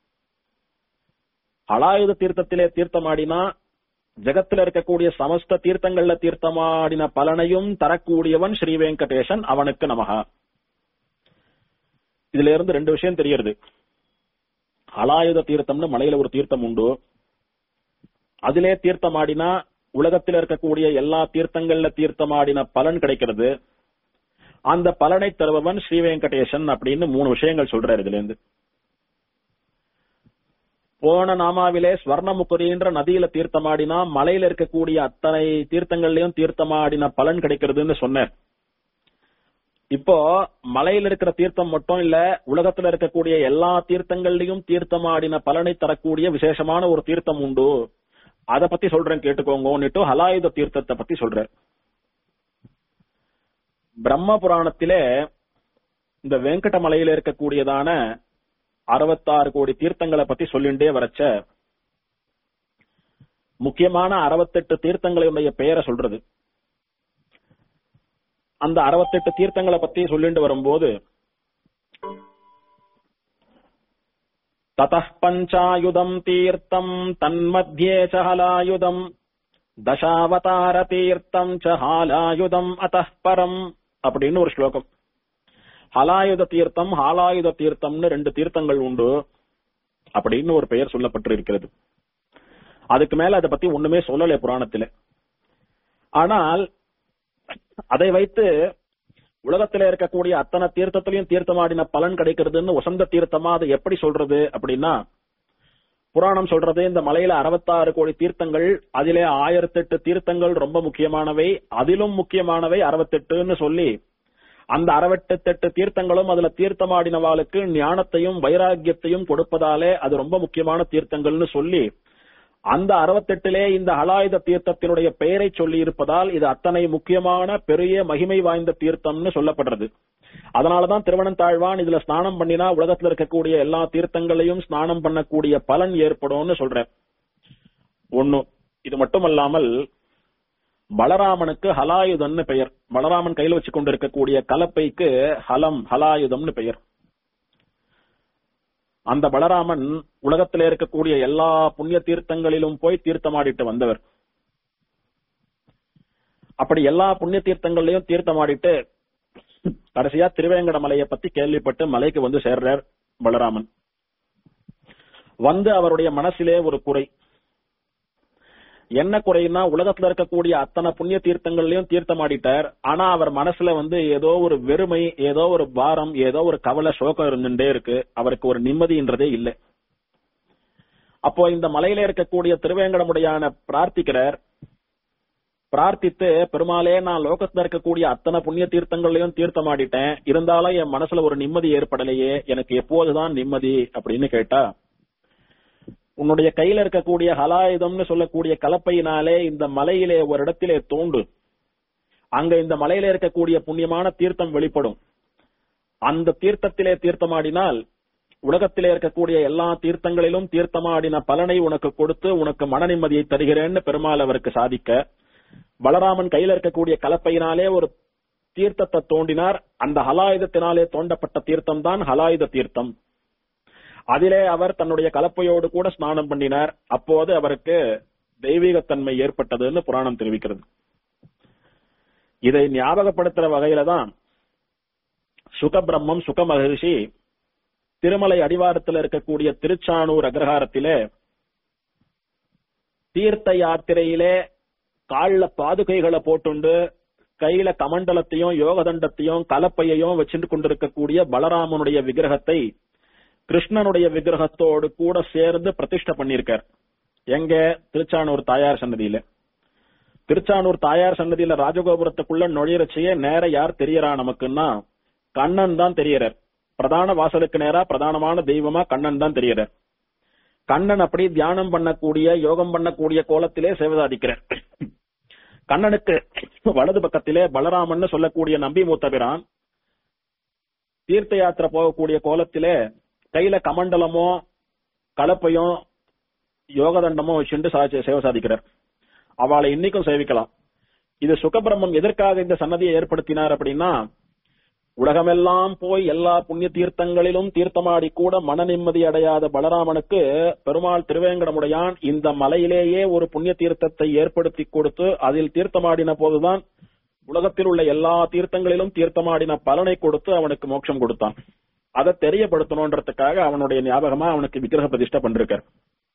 அலாயுத தீர்த்தத்திலே தீர்த்தமாடினா ஜகத்துல இருக்கக்கூடிய சமஸ்த தீர்த்தங்கள்ல தீர்த்தமாடின பலனையும் தரக்கூடியவன் ஸ்ரீ வெங்கடேசன் அவனுக்கு நமகா இதுல இருந்து ரெண்டு விஷயம் தெரியுது அலாயுத தீர்த்தம்னு மலையில ஒரு தீர்த்தம் உண்டு அதிலே தீர்த்தமாடினா உலகத்தில் இருக்கக்கூடிய எல்லா தீர்த்தங்கள்ல தீர்த்தமாடின பலன் கிடைக்கிறது அந்த பலனை தருபவன் ஸ்ரீ வெங்கடேசன் அப்படின்னு மூணு விஷயங்கள் சொல்றாரு இதுல இருந்து போன நாமாவிலே ஸ்வர்ணமுக்குரின்ற நதியில தீர்த்தமாடினா மலையில இருக்கக்கூடிய அத்தனை தீர்த்தங்கள்லயும் தீர்த்தமாடின பலன் கிடைக்கிறதுன்னு சொன்னார் இப்போ மலையில இருக்கிற தீர்த்தம் மட்டும் இல்ல உலகத்துல இருக்கக்கூடிய எல்லா தீர்த்தங்கள்லயும் தீர்த்தமாடின பலனை தரக்கூடிய விசேஷமான ஒரு தீர்த்தம் உண்டு அத பத்தி சொல்றேன் கேட்டுக்கோங்கன்னுட்டு ஹலாயுத தீர்த்தத்தை பத்தி சொல்றார் பிரம்ம புராணத்திலே இந்த வெங்கட மலையில இருக்கக்கூடியதான அறுபத்தாறு கோடி தீர்த்தங்களை பத்தி சொல்லிண்டே வரச்ச முக்கியமான அறுபத்தெட்டு தீர்த்தங்களுடைய பெயரை சொல்றது அந்த அறுபத்தெட்டு தீர்த்தங்களை பத்தி சொல்லிட்டு வரும்போது ततः पञ्चायुधम् तीर्थम् तन्मध्ये च हलायुधम् दशावतारतीर्थम् च हालायुधम् अतः परम् அப்படின்னு ஒரு ஸ்லோகம் ஹலாயுத தீர்த்தம் ஹாலாயுத தீர்த்தம்னு ரெண்டு தீர்த்தங்கள் உண்டு அப்படின்னு ஒரு பெயர் சொல்லப்பட்டிருக்கிறது அதுக்கு மேல அதை பத்தி ஒண்ணுமே சொல்லல புராணத்துல ஆனால் அதை வைத்து உலகத்துல இருக்கக்கூடிய அத்தனை தீர்த்தத்திலையும் தீர்த்தமாடின பலன் கிடைக்கிறதுன்னு வசந்த தீர்த்தமா அதை எப்படி சொல்றது அப்படின்னா புராணம் சொல்றது இந்த மலையில அறுபத்தாறு கோடி தீர்த்தங்கள் அதிலே ஆயிரத்தெட்டு தீர்த்தங்கள் ரொம்ப முக்கியமானவை அதிலும் முக்கியமானவை அறுபத்தெட்டுன்னு சொல்லி அந்த அறுபத்தெட்டு தீர்த்தங்களும் அதுல தீர்த்தமாடினவாளுக்கு ஞானத்தையும் வைராக்கியத்தையும் கொடுப்பதாலே அது ரொம்ப முக்கியமான தீர்த்தங்கள்னு சொல்லி அந்த அறுபத்தெட்டிலே இந்த ஹலாயுத தீர்த்தத்தினுடைய பெயரை சொல்லி இருப்பதால் இது அத்தனை முக்கியமான பெரிய மகிமை வாய்ந்த தீர்த்தம்னு சொல்லப்படுறது அதனாலதான் திருவனந்தாழ்வான் இதுல ஸ்நானம் பண்ணினா உலகத்துல இருக்கக்கூடிய எல்லா தீர்த்தங்களையும் ஸ்நானம் பண்ணக்கூடிய பலன் ஏற்படும்னு சொல்றேன் ஒண்ணு இது மட்டுமல்லாமல் பலராமனுக்கு ஹலாயுதம்னு பெயர் பலராமன் கையில் வச்சு கொண்டு இருக்கக்கூடிய கலப்பைக்கு ஹலம் ஹலாயுதம்னு பெயர் அந்த பலராமன் உலகத்திலே இருக்கக்கூடிய எல்லா புண்ணிய தீர்த்தங்களிலும் போய் தீர்த்தமாடிட்டு வந்தவர் அப்படி எல்லா புண்ணிய தீர்த்தங்கள்லயும் தீர்த்தமாடிட்டு கடைசியா திருவேங்கட மலையை பத்தி கேள்விப்பட்டு மலைக்கு வந்து சேர்றார் பலராமன் வந்து அவருடைய மனசிலே ஒரு குறை என்ன குறைன்னா உலகத்துல இருக்கக்கூடிய அத்தனை புண்ணிய தீர்த்தங்கள்லயும் தீர்த்தமாடிட்டார் ஆனா அவர் மனசுல வந்து ஏதோ ஒரு வெறுமை ஏதோ ஒரு பாரம் ஏதோ ஒரு கவலை சோகம் இருந்துட்டே இருக்கு அவருக்கு ஒரு நிம்மதின்றதே இல்லை அப்போ இந்த மலையில இருக்கக்கூடிய திருவேங்கடமுடையான பிரார்த்திக்கிறார் பிரார்த்தித்து பெருமாளே நான் லோகத்துல இருக்கக்கூடிய அத்தனை புண்ணிய தீர்த்தங்கள்லயும் தீர்த்தமாடிட்டேன் இருந்தாலும் என் மனசுல ஒரு நிம்மதி ஏற்படலையே எனக்கு எப்போதுதான் நிம்மதி அப்படின்னு கேட்டா உன்னுடைய கையில இருக்கக்கூடிய ஹலாயுதம்னு சொல்லக்கூடிய கலப்பையினாலே இந்த மலையிலே ஒரு இடத்திலே தோண்டு அங்க இந்த மலையில இருக்கக்கூடிய புண்ணியமான தீர்த்தம் வெளிப்படும் அந்த தீர்த்தத்திலே தீர்த்தமாடினால் உலகத்திலே இருக்கக்கூடிய எல்லா தீர்த்தங்களிலும் தீர்த்தமாடின பலனை உனக்கு கொடுத்து உனக்கு மன நிம்மதியை தருகிறேன்னு பெருமாள் அவருக்கு சாதிக்க பலராமன் கையில இருக்கக்கூடிய கலப்பையினாலே ஒரு தீர்த்தத்தை தோண்டினார் அந்த ஹலாயுதத்தினாலே தோண்டப்பட்ட தீர்த்தம் தான் ஹலாயுத தீர்த்தம் அதிலே அவர் தன்னுடைய கலப்பையோடு கூட ஸ்நானம் பண்ணினார் அப்போது அவருக்கு தெய்வீகத்தன்மை ஏற்பட்டதுன்னு புராணம் தெரிவிக்கிறது இதை ஞாபகப்படுத்துற வகையில தான் சுகபிரம்மம் சுக மகரிஷி திருமலை அடிவாரத்தில் இருக்கக்கூடிய திருச்சானூர் அக்ரஹாரத்திலே தீர்த்த யாத்திரையிலே கால்ல பாதுகைகளை போட்டுண்டு கையில கமண்டலத்தையும் யோகதண்டத்தையும் கலப்பையையும் வச்சுட்டு கொண்டிருக்கக்கூடிய பலராமனுடைய விக்கிரகத்தை கிருஷ்ணனுடைய விக்கிரகத்தோடு கூட சேர்ந்து பிரதிஷ்டை பண்ணிருக்கார் எங்க திருச்சானூர் தாயார் சன்னதியில திருச்சானூர் தாயார் சன்னதியில ராஜகோபுரத்துக்குள்ள நுழையறச்சையே நேர யார் தெரியறா நமக்குன்னா கண்ணன் தான் தெரியறார் பிரதான வாசலுக்கு நேரா பிரதானமான தெய்வமா கண்ணன் தான் தெரியறார் கண்ணன் அப்படி தியானம் பண்ணக்கூடிய யோகம் பண்ணக்கூடிய கோலத்திலே சேவதாதிக்கிறார் கண்ணனுக்கு வலது பக்கத்திலே பலராமன் சொல்லக்கூடிய நம்பி மூத்தபிரான் தீர்த்த யாத்திரை போகக்கூடிய கோலத்திலே கையில கமண்டலமோ கலப்பையும் யோகதண்டமோ வச்சுட்டு சா- சேவை சாதிக்கிறார் அவளை இன்னைக்கும் சேவிக்கலாம் இது சுகபிரம்மம் எதற்காக இந்த சன்னதியை ஏற்படுத்தினார் அப்படின்னா உலகமெல்லாம் போய் எல்லா புண்ணிய தீர்த்தங்களிலும் தீர்த்தமாடி கூட மன நிம்மதி அடையாத பலராமனுக்கு பெருமாள் திருவேங்கடமுடையான் இந்த மலையிலேயே ஒரு புண்ணிய தீர்த்தத்தை ஏற்படுத்தி கொடுத்து அதில் தீர்த்தமாடின போதுதான் உலகத்தில் உள்ள எல்லா தீர்த்தங்களிலும் தீர்த்தமாடின பலனை கொடுத்து அவனுக்கு மோட்சம் கொடுத்தான் அதை தெரியப்படுத்தணுன்றதுக்காக அவனுடைய ஞாபகமா அவனுக்கு விக்கிரக பிரதிஷ்டை பண்ணிருக்கார்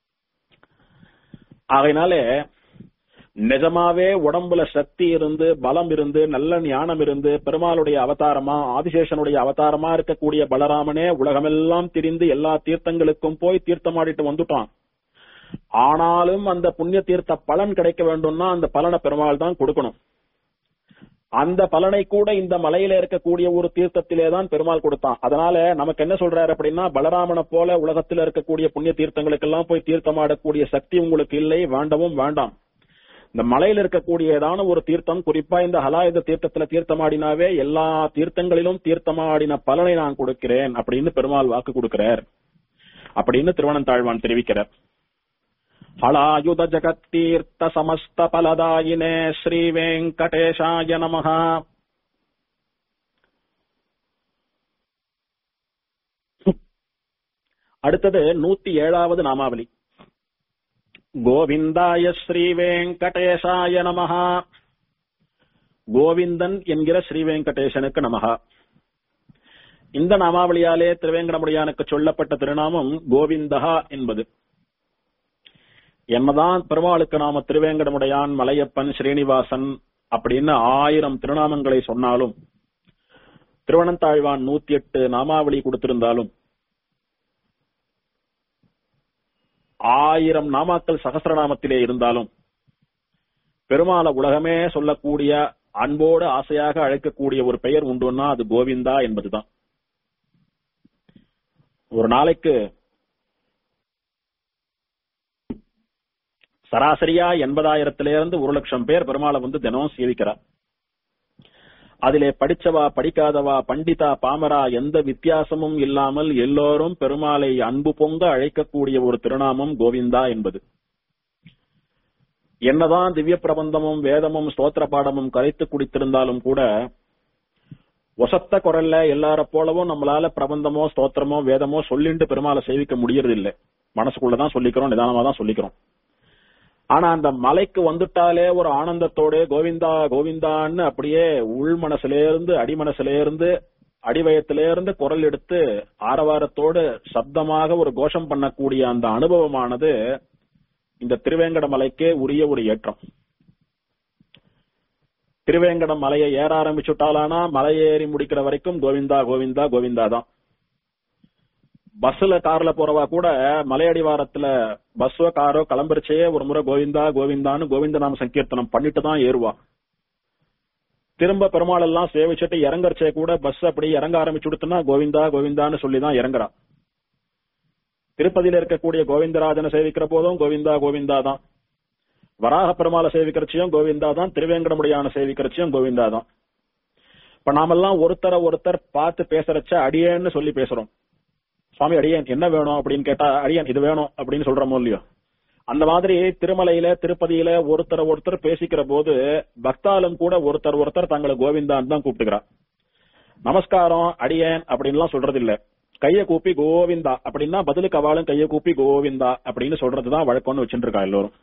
ஆகையினாலே நிஜமாவே உடம்புல சக்தி இருந்து பலம் இருந்து நல்ல ஞானம் இருந்து பெருமாளுடைய அவதாரமா ஆதிசேஷனுடைய அவதாரமா இருக்கக்கூடிய பலராமனே உலகமெல்லாம் திரிந்து எல்லா தீர்த்தங்களுக்கும் போய் தீர்த்தமாடிட்டு வந்துட்டான் ஆனாலும் அந்த புண்ணிய தீர்த்த பலன் கிடைக்க வேண்டும்னா அந்த பலனை பெருமாள் தான் கொடுக்கணும் அந்த பலனை கூட இந்த மலையில இருக்கக்கூடிய ஒரு தீர்த்தத்திலே தான் பெருமாள் கொடுத்தான் அதனால நமக்கு என்ன சொல்றாரு அப்படின்னா பலராமனை போல உலகத்துல இருக்கக்கூடிய புண்ணிய தீர்த்தங்களுக்கெல்லாம் போய் தீர்த்தமாடக்கூடிய சக்தி உங்களுக்கு இல்லை வேண்டவும் வேண்டாம் இந்த மலையில இருக்கக்கூடிய ஏதான ஒரு தீர்த்தம் குறிப்பா இந்த ஹலாயுத தீர்த்தத்துல தீர்த்தமாடினாவே எல்லா தீர்த்தங்களிலும் தீர்த்தமாடின பலனை நான் கொடுக்கிறேன் அப்படின்னு பெருமாள் வாக்கு கொடுக்கிறார் அப்படின்னு திருவனந்தாழ்வான் தெரிவிக்கிறார் ஹலாயுத ஜகத்தீர்த்த சமஸ்த பலதாயினே ஸ்ரீ வெங்கடேஷாய நமஹ அடுத்தது நூத்தி ஏழாவது நாமாவளி கோவிந்தாய ஸ்ரீ வெங்கடேஷாய நமஹா கோவிந்தன் என்கிற ஸ்ரீ வெங்கடேசனுக்கு நமஹா இந்த நாமாவளியாலே திருவேங்கடமுடியானுக்கு சொல்லப்பட்ட திருநாமம் கோவிந்தகா என்பது என்னதான் பெருமாளுக்கு நாம திருவேங்கடமுடையான் மலையப்பன் ஸ்ரீனிவாசன் அப்படின்னு ஆயிரம் திருநாமங்களை சொன்னாலும் திருவனந்தாழ்வான் நூத்தி எட்டு நாமாவளி கொடுத்திருந்தாலும் ஆயிரம் நாமாக்கள் சகசிரநாமத்திலே இருந்தாலும் பெருமாள உலகமே சொல்லக்கூடிய அன்போடு ஆசையாக அழைக்கக்கூடிய ஒரு பெயர் உண்டுன்னா அது கோவிந்தா என்பதுதான் ஒரு நாளைக்கு சராசரியா எண்பதாயிரத்திலிருந்து ஒரு லட்சம் பேர் பெருமாளை வந்து தினம் சேவிக்கிறார் அதிலே படிச்சவா படிக்காதவா பண்டிதா பாமரா எந்த வித்தியாசமும் இல்லாமல் எல்லோரும் பெருமாளை அன்பு பொங்க அழைக்கக்கூடிய ஒரு திருநாமம் கோவிந்தா என்பது என்னதான் திவ்ய பிரபந்தமும் வேதமும் ஸ்தோத்திர பாடமும் கரைத்து குடித்திருந்தாலும் கூட ஒசத்த குரல்ல எல்லார போலவும் நம்மளால பிரபந்தமோ ஸ்தோத்திரமோ வேதமோ சொல்லிட்டு பெருமாளை சேவிக்க முடியறது இல்ல மனசுக்குள்ளதான் சொல்லிக்கிறோம் நிதானமா தான் சொல்லிக்கிறோம் ஆனா அந்த மலைக்கு வந்துட்டாலே ஒரு ஆனந்தத்தோட கோவிந்தா கோவிந்தான்னு அப்படியே உள் மனசுல இருந்து அடிமனசுல இருந்து அடிவயத்தில இருந்து குரல் எடுத்து ஆரவாரத்தோடு சப்தமாக ஒரு கோஷம் பண்ணக்கூடிய அந்த அனுபவமானது இந்த திருவேங்கட மலைக்கே உரிய ஒரு ஏற்றம் திருவேங்கட மலையை ஏற ஆரம்பிச்சுட்டாலானா மலை ஏறி முடிக்கிற வரைக்கும் கோவிந்தா கோவிந்தா கோவிந்தா தான் பஸ்ல கார்ல போறவா கூட மலையடிவாரத்துல பஸ்ஸோ காரோ கிளம்புறச்சே ஒரு முறை கோவிந்தா கோவிந்தான்னு கோவிந்த நாம சங்கீர்த்தனம் பண்ணிட்டு தான் ஏறுவா திரும்ப பெருமாள் எல்லாம் சேவிச்சுட்டு இறங்கறச்சே கூட பஸ் அப்படி இறங்க ஆரம்பிச்சுடுத்துனா கோவிந்தா கோவிந்தான்னு சொல்லி தான் இறங்குறா திருப்பதியில இருக்கக்கூடிய கோவிந்தராஜனை சேவிக்கிற போதும் கோவிந்தா கோவிந்தா தான் வராக பெருமாளை சேவிக்கிறச்சியும் கோவிந்தா தான் திருவேங்கடமுடியான சேவிக்கிறச்சியும் கோவிந்தா தான் இப்ப நாமெல்லாம் ஒருத்தர ஒருத்தர் பார்த்து பேசுறச்ச அடியேன்னு சொல்லி பேசுறோம் சுவாமி அடியேன் என்ன வேணும் அப்படின்னு கேட்டா அடியேன் இது வேணும் அப்படின்னு சொல்றோமோ இல்லையோ அந்த மாதிரி திருமலையில திருப்பதியில ஒருத்தர் ஒருத்தர் பேசிக்கிற போது பக்தாலும் கூட ஒருத்தர் ஒருத்தர் தங்களை கோவிந்தான்னு தான் கூப்பிட்டுக்கிறா நமஸ்காரம் அடியேன் அப்படின்லாம் சொல்றது இல்ல கைய கூப்பி கோவிந்தா அப்படின்னா பதிலுக்கு அவளும் கைய கூப்பி கோவிந்தா அப்படின்னு சொல்றதுதான் வழக்கம்னு வச்சுட்டு இருக்கா எல்லோரும்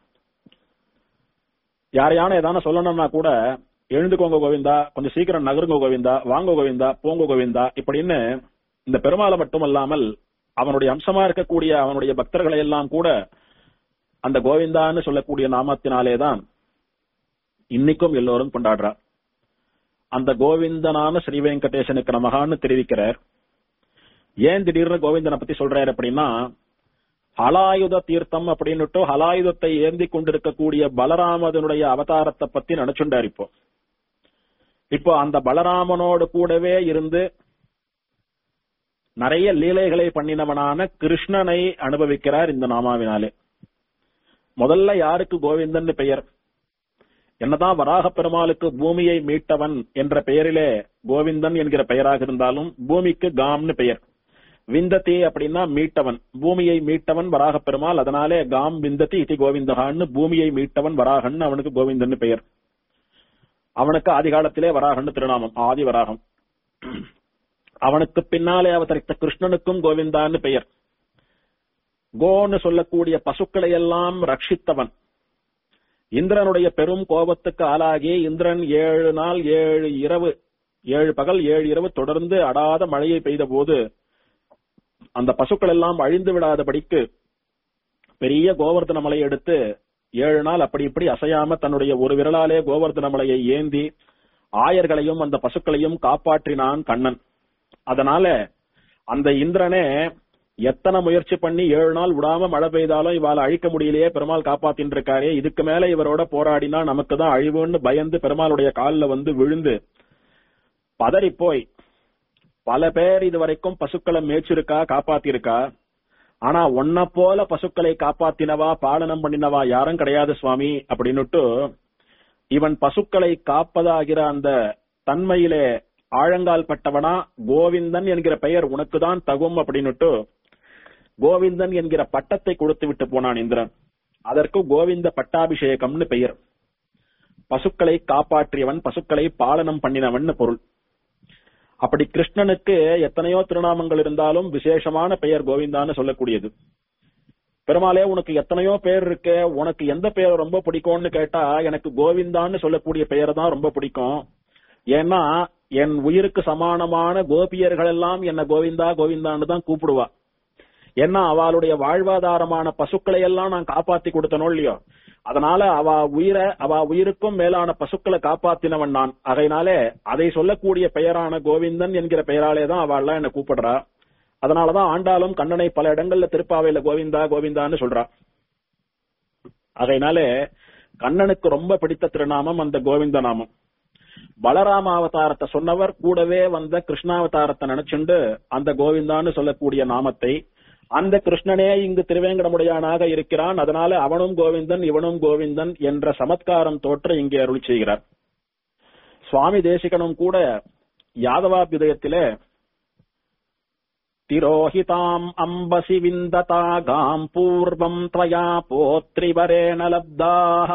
யாரையான ஏதான சொல்லணும்னா கூட எழுந்துக்கோங்க கோவிந்தா கொஞ்சம் சீக்கிரம் நகருங்க கோவிந்தா வாங்க கோவிந்தா போங்க கோவிந்தா இப்படின்னு இந்த பெருமாளை மட்டுமல்லாமல் அவனுடைய அம்சமா இருக்கக்கூடிய அவனுடைய பக்தர்களை எல்லாம் கூட அந்த கோவிந்தான்னு சொல்லக்கூடிய நாமத்தினாலேதான் இன்னைக்கும் எல்லோரும் கொண்டாடுறார் அந்த கோவிந்தனான ஸ்ரீ வெங்கடேசனுக்கு நமகான்னு தெரிவிக்கிறார் ஏன் திடீர்னு கோவிந்தனை பத்தி சொல்றாரு அப்படின்னா ஹலாயுத தீர்த்தம் அப்படின்னுட்டு ஹலாயுதத்தை ஏந்தி கொண்டிருக்கக்கூடிய பலராமதனுடைய அவதாரத்தை பத்தி நினைச்சுண்டார் இப்போ இப்போ அந்த பலராமனோடு கூடவே இருந்து நிறைய லீலைகளை பண்ணினவனான கிருஷ்ணனை அனுபவிக்கிறார் இந்த நாமாவினாலே முதல்ல யாருக்கு கோவிந்தன் பெயர் என்னதான் வராக பெருமாளுக்கு பூமியை மீட்டவன் என்ற பெயரிலே கோவிந்தன் என்கிற பெயராக இருந்தாலும் பூமிக்கு காம்னு பெயர் விந்ததி அப்படின்னா மீட்டவன் பூமியை மீட்டவன் வராக பெருமாள் அதனாலே காம் விந்ததி இதி கோவிந்தகான்னு பூமியை மீட்டவன் வராகன் அவனுக்கு கோவிந்தன் பெயர் அவனுக்கு ஆதி காலத்திலே வராகன்னு திருநாமம் ஆதி வராகம் அவனுக்கு பின்னாலே அவதரித்த கிருஷ்ணனுக்கும் கோவிந்தான்னு பெயர் கோன்னு சொல்லக்கூடிய பசுக்களை எல்லாம் ரட்சித்தவன் இந்திரனுடைய பெரும் கோபத்துக்கு ஆளாகி இந்திரன் ஏழு நாள் ஏழு இரவு ஏழு பகல் ஏழு இரவு தொடர்ந்து அடாத மழையை பெய்த போது அந்த பசுக்கள் எல்லாம் அழிந்து விடாதபடிக்கு பெரிய கோவர்தன மலையை எடுத்து ஏழு நாள் அப்படி இப்படி அசையாம தன்னுடைய ஒரு விரலாலே கோவர்தன மலையை ஏந்தி ஆயர்களையும் அந்த பசுக்களையும் காப்பாற்றினான் கண்ணன் அதனால அந்த இந்திரனே எத்தனை முயற்சி பண்ணி ஏழு நாள் விடாம மழை பெய்தாலும் இவாள அழிக்க முடியலையே பெருமாள் காப்பாத்தின்னு இருக்காரே இதுக்கு மேல இவரோட போராடினா நமக்கு தான் அழிவுன்னு பயந்து பெருமாளுடைய காலில் வந்து விழுந்து பதறி போய் பல பேர் இது வரைக்கும் பசுக்களை மேய்ச்சிருக்கா காப்பாத்திருக்கா ஆனா ஒன்ன போல பசுக்களை காப்பாத்தினவா பாலனம் பண்ணினவா யாரும் கிடையாது சுவாமி அப்படின்னுட்டு இவன் பசுக்களை காப்பதாகிற அந்த தன்மையிலே ஆழங்கால் பட்டவனா கோவிந்தன் என்கிற பெயர் உனக்குதான் தகும் அப்படின்னுட்டு கோவிந்தன் என்கிற பட்டத்தை கொடுத்து விட்டு போனான் இந்திரன் அதற்கு கோவிந்த பட்டாபிஷேகம்னு பெயர் பசுக்களை காப்பாற்றியவன் பசுக்களை பாலனம் பண்ணினவன் பொருள் அப்படி கிருஷ்ணனுக்கு எத்தனையோ திருநாமங்கள் இருந்தாலும் விசேஷமான பெயர் கோவிந்தான்னு சொல்லக்கூடியது பெருமாளே உனக்கு எத்தனையோ பேர் இருக்கு உனக்கு எந்த பெயர் ரொம்ப பிடிக்கும்னு கேட்டா எனக்கு கோவிந்தான்னு சொல்லக்கூடிய பெயர் தான் ரொம்ப பிடிக்கும் ஏன்னா என் உயிருக்கு சமானமான கோபியர்கள் எல்லாம் என்ன கோவிந்தா கோவிந்தான்னு தான் கூப்பிடுவா ஏன்னா அவளுடைய வாழ்வாதாரமான பசுக்களை எல்லாம் நான் காப்பாத்தி கொடுத்தனோ இல்லையோ அதனால அவ உயிரை அவ உயிருக்கும் மேலான பசுக்களை காப்பாத்தினவன் நான் அதனாலே அதை சொல்லக்கூடிய பெயரான கோவிந்தன் என்கிற பெயராலே தான் அவள்லாம் என்ன கூப்பிடுறா அதனாலதான் ஆண்டாலும் கண்ணனை பல இடங்கள்ல திருப்பாவையில கோவிந்தா கோவிந்தான்னு சொல்றா அதனாலே கண்ணனுக்கு ரொம்ப பிடித்த திருநாமம் அந்த கோவிந்த நாமம் பலராம அவதாரத்தை சொன்னவர் கூடவே வந்த கிருஷ்ணாவதாரத்தை நினைச்சுண்டு அந்த கோவிந்தான்னு சொல்லக்கூடிய நாமத்தை அந்த கிருஷ்ணனே இங்கு திருவேங்கடமுடையானாக இருக்கிறான் அதனால அவனும் கோவிந்தன் இவனும் கோவிந்தன் என்ற சமத்காரம் தோற்ற இங்கே அருள் செய்கிறார் சுவாமி தேசிகனும் கூட யாதவாபியுதயத்திலே திரோஹிதாம் அம்பசி விந்ததாகாம் பூர்வம் त्वया போத்ரிவரேண லப்தாக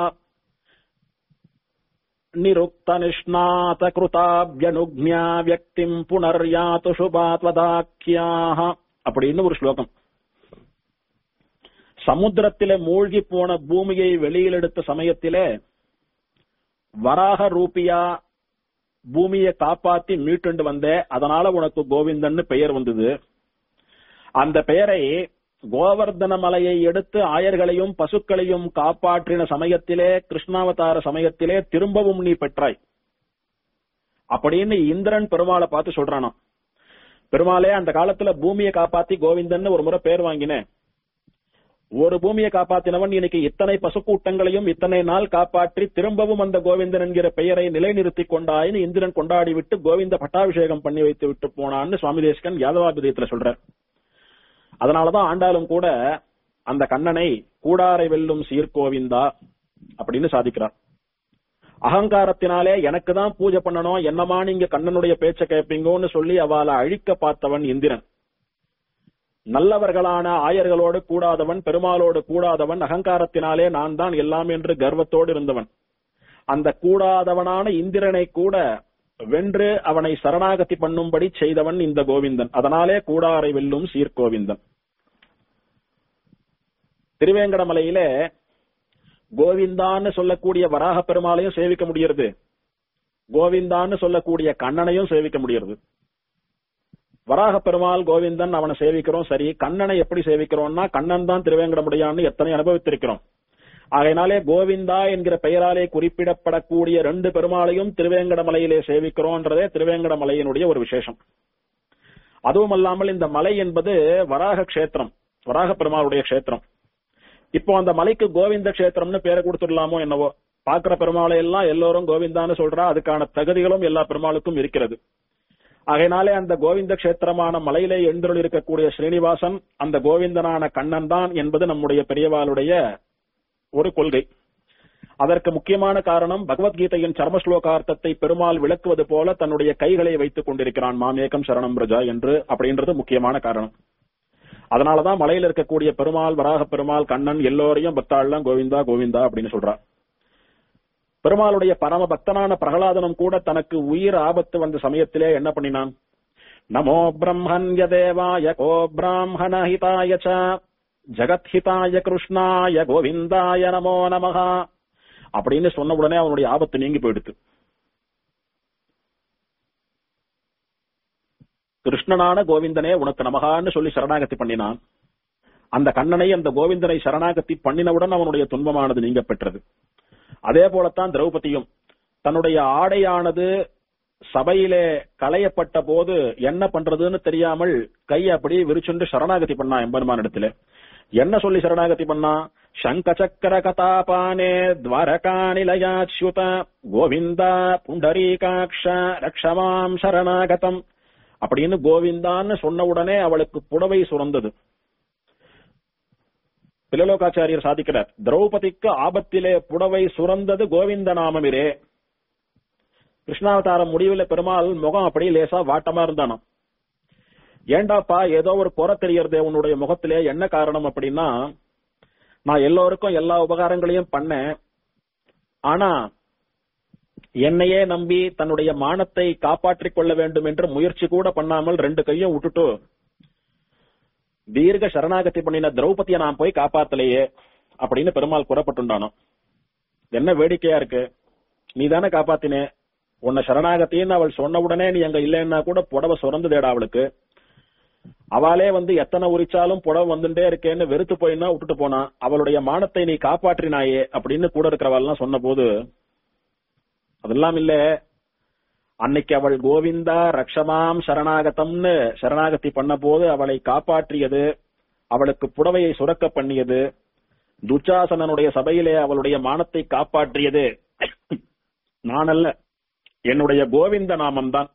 நிருக்தநிஷ்ணாத கிருதாபியனுக்ஞா வியக்திம் புனர்யாத்து சுபாத்வதாக்கியாக அப்படின்னு ஒரு ஸ்லோகம் சமுத்திரத்திலே மூழ்கி போன பூமியை வெளியில் எடுத்த சமயத்திலே வராக ரூபியா பூமியை காப்பாத்தி மீட்டுண்டு வந்தே அதனால உனக்கு கோவிந்தன்னு பெயர் வந்தது அந்த பெயரை கோவர்தன மலையை எடுத்து ஆயர்களையும் பசுக்களையும் காப்பாற்றின சமயத்திலே கிருஷ்ணாவதார சமயத்திலே திரும்பவும் நீ பெற்றாய் அப்படின்னு இந்திரன் பெருமாளை பார்த்து சொல்றானா பெருமாளே அந்த காலத்துல பூமியை காப்பாத்தி கோவிந்தன் ஒரு முறை பேர் வாங்கினேன் ஒரு பூமியை காப்பாத்தினவன் இன்னைக்கு இத்தனை பசுக்கூட்டங்களையும் இத்தனை நாள் காப்பாற்றி திரும்பவும் அந்த கோவிந்தன் என்கிற பெயரை நிலைநிறுத்திக் கொண்டாயின்னு இந்திரன் கொண்டாடி விட்டு கோவிந்த பட்டாபிஷேகம் பண்ணி வைத்து விட்டு போனான்னு சுவாமி தேசிகன் யாதவாபிதயத்துல சொல்றார் அதனாலதான் ஆண்டாலும் கூட அந்த கண்ணனை கூடாரை வெல்லும் சீர்கோவிந்தா அப்படின்னு சாதிக்கிறார் அகங்காரத்தினாலே எனக்கு தான் பூஜை பண்ணணும் என்னமா நீங்க கண்ணனுடைய பேச்ச கேட்பீங்கன்னு சொல்லி அவளை அழிக்க பார்த்தவன் இந்திரன் நல்லவர்களான ஆயர்களோடு கூடாதவன் பெருமாளோடு கூடாதவன் அகங்காரத்தினாலே நான் தான் எல்லாம் என்று கர்வத்தோடு இருந்தவன் அந்த கூடாதவனான இந்திரனை கூட வென்று அவனை சரணாகதி பண்ணும்படி செய்தவன் இந்த கோவிந்தன் அதனாலே கூடாரை வெல்லும் சீர்கோவிந்தன் திருவேங்கடமலையிலே கோவிந்தான்னு சொல்லக்கூடிய வராக பெருமாளையும் சேவிக்க முடியறது கோவிந்தான்னு சொல்லக்கூடிய கண்ணனையும் சேவிக்க முடியறது வராக பெருமாள் கோவிந்தன் அவனை சேவிக்கிறோம் சரி கண்ணனை எப்படி சேவிக்கிறோம்னா கண்ணன் தான் திருவேங்கடமுடையான்னு எத்தனை அனுபவித்திருக்கிறோம் ஆகையினாலே கோவிந்தா என்கிற பெயராலே குறிப்பிடப்படக்கூடிய ரெண்டு பெருமாளையும் திருவேங்கடமலையிலே சேவிக்கிறோன்றதே திருவேங்கடமலையினுடைய ஒரு விசேஷம் அதுவும் அல்லாமல் இந்த மலை என்பது வராக கஷேத்திரம் வராக பெருமாளுடைய கஷேத்திரம் இப்போ அந்த மலைக்கு கோவிந்த கஷேத்திரம்னு பேரை கொடுத்துடலாமோ என்னவோ பாக்குற பெருமாளை எல்லாம் எல்லோரும் கோவிந்தான்னு சொல்றா அதுக்கான தகுதிகளும் எல்லா பெருமாளுக்கும் இருக்கிறது ஆகையினாலே அந்த கோவிந்த கஷேத்திரமான மலையிலே எழுந்தருள் இருக்கக்கூடிய ஸ்ரீனிவாசன் அந்த கோவிந்தனான கண்ணன் தான் என்பது நம்முடைய பெரியவாளுடைய ஒரு கொள்கை அதற்கு முக்கியமான காரணம் பகவத்கீதையின் சர்ம ஸ்லோகார்த்தத்தை பெருமாள் விளக்குவது போல தன்னுடைய கைகளை வைத்துக் கொண்டிருக்கிறான் மாமேகம் சரணம் பிரஜா என்று அப்படின்றது முக்கியமான காரணம் அதனாலதான் மலையில இருக்கக்கூடிய பெருமாள் வராக பெருமாள் கண்ணன் எல்லோரையும் பக்தாள்லாம் கோவிந்தா கோவிந்தா அப்படின்னு சொல்றா பெருமாளுடைய பரம பக்தனான பிரகலாதனும் கூட தனக்கு உயிர் ஆபத்து வந்த சமயத்திலே என்ன பண்ணினான் நமோ பிரம்மண்ய தேவாய கோ பிராமண ஹிதாய ச ஜகத்ஹிதாய கிருஷ்ணாய கோவிந்தாய நமோ நமகா அப்படின்னு சொன்ன உடனே அவனுடைய ஆபத்து நீங்கி போயிடுத்து கிருஷ்ணனான கோவிந்தனே உனக்கு நமகான்னு சொல்லி சரணாகதி பண்ணினான் அந்த கண்ணனை அந்த கோவிந்தனை சரணாகதி பண்ணினவுடன் அவனுடைய துன்பமானது நீங்க பெற்றது அதே போலத்தான் திரௌபதியும் தன்னுடைய ஆடையானது சபையிலே களையப்பட்ட போது என்ன பண்றதுன்னு தெரியாமல் கை அப்படி விரிச்சுண்டு சரணாகதி பண்ணா எம்பெருமான் இடத்துல என்ன சொல்லி சரணாகதி பண்ணா சங்க சக்கர கதாபானே துவாரகா நிலையாச்சுத கோவிந்தா புண்டரீகாட்ச ரக்ஷமாம் சரணாகதம் அப்படின்னு கோவிந்தான்னு சொன்ன உடனே அவளுக்கு புடவை சுரந்தது பிலலோகாச்சாரியர் சாதிக்கிறார் திரௌபதிக்கு ஆபத்திலே புடவை சுரந்தது கோவிந்த நாமமிரே கிருஷ்ணாவதாரம் முடிவுல பெருமாள் முகம் அப்படி லேசா வாட்டமா இருந்தானாம் ஏண்டாப்பா ஏதோ ஒரு குறை தெரியறதே உன்னுடைய முகத்திலே என்ன காரணம் அப்படின்னா நான் எல்லோருக்கும் எல்லா உபகாரங்களையும் பண்ணேன் ஆனா என்னையே நம்பி தன்னுடைய மானத்தை காப்பாற்றிக் கொள்ள வேண்டும் என்று முயற்சி கூட பண்ணாமல் ரெண்டு கையும் விட்டுட்டு தீர்க்க சரணாகதி பண்ணின திரௌபதியை நான் போய் காப்பாத்தலையே அப்படின்னு பெருமாள் கூறப்பட்டுண்டானோ என்ன வேடிக்கையா இருக்கு நீ தானே காப்பாத்தினே உன்னை சரணாகத்தின்னு அவள் சொன்ன உடனே நீ அங்க இல்லைன்னா கூட புடவை சுரந்துதேடா அவளுக்கு அவளே வந்து எத்தனை உரிச்சாலும் புடவை வந்துட்டே இருக்கேன்னு வெறுத்து போயின்னா விட்டுட்டு போனா அவளுடைய மானத்தை நீ காப்பாற்றினாயே அப்படின்னு கூட இருக்கிறவெல்லாம் சொன்ன போது அதெல்லாம் இல்ல அன்னைக்கு அவள் கோவிந்தா ரக்ஷமாம் சரணாகதம்னு சரணாகதி பண்ண போது அவளை காப்பாற்றியது அவளுக்கு புடவையை சுரக்க பண்ணியது துச்சாசனனுடைய சபையிலே அவளுடைய மானத்தை காப்பாற்றியது நான் அல்ல என்னுடைய கோவிந்த நாமம்தான்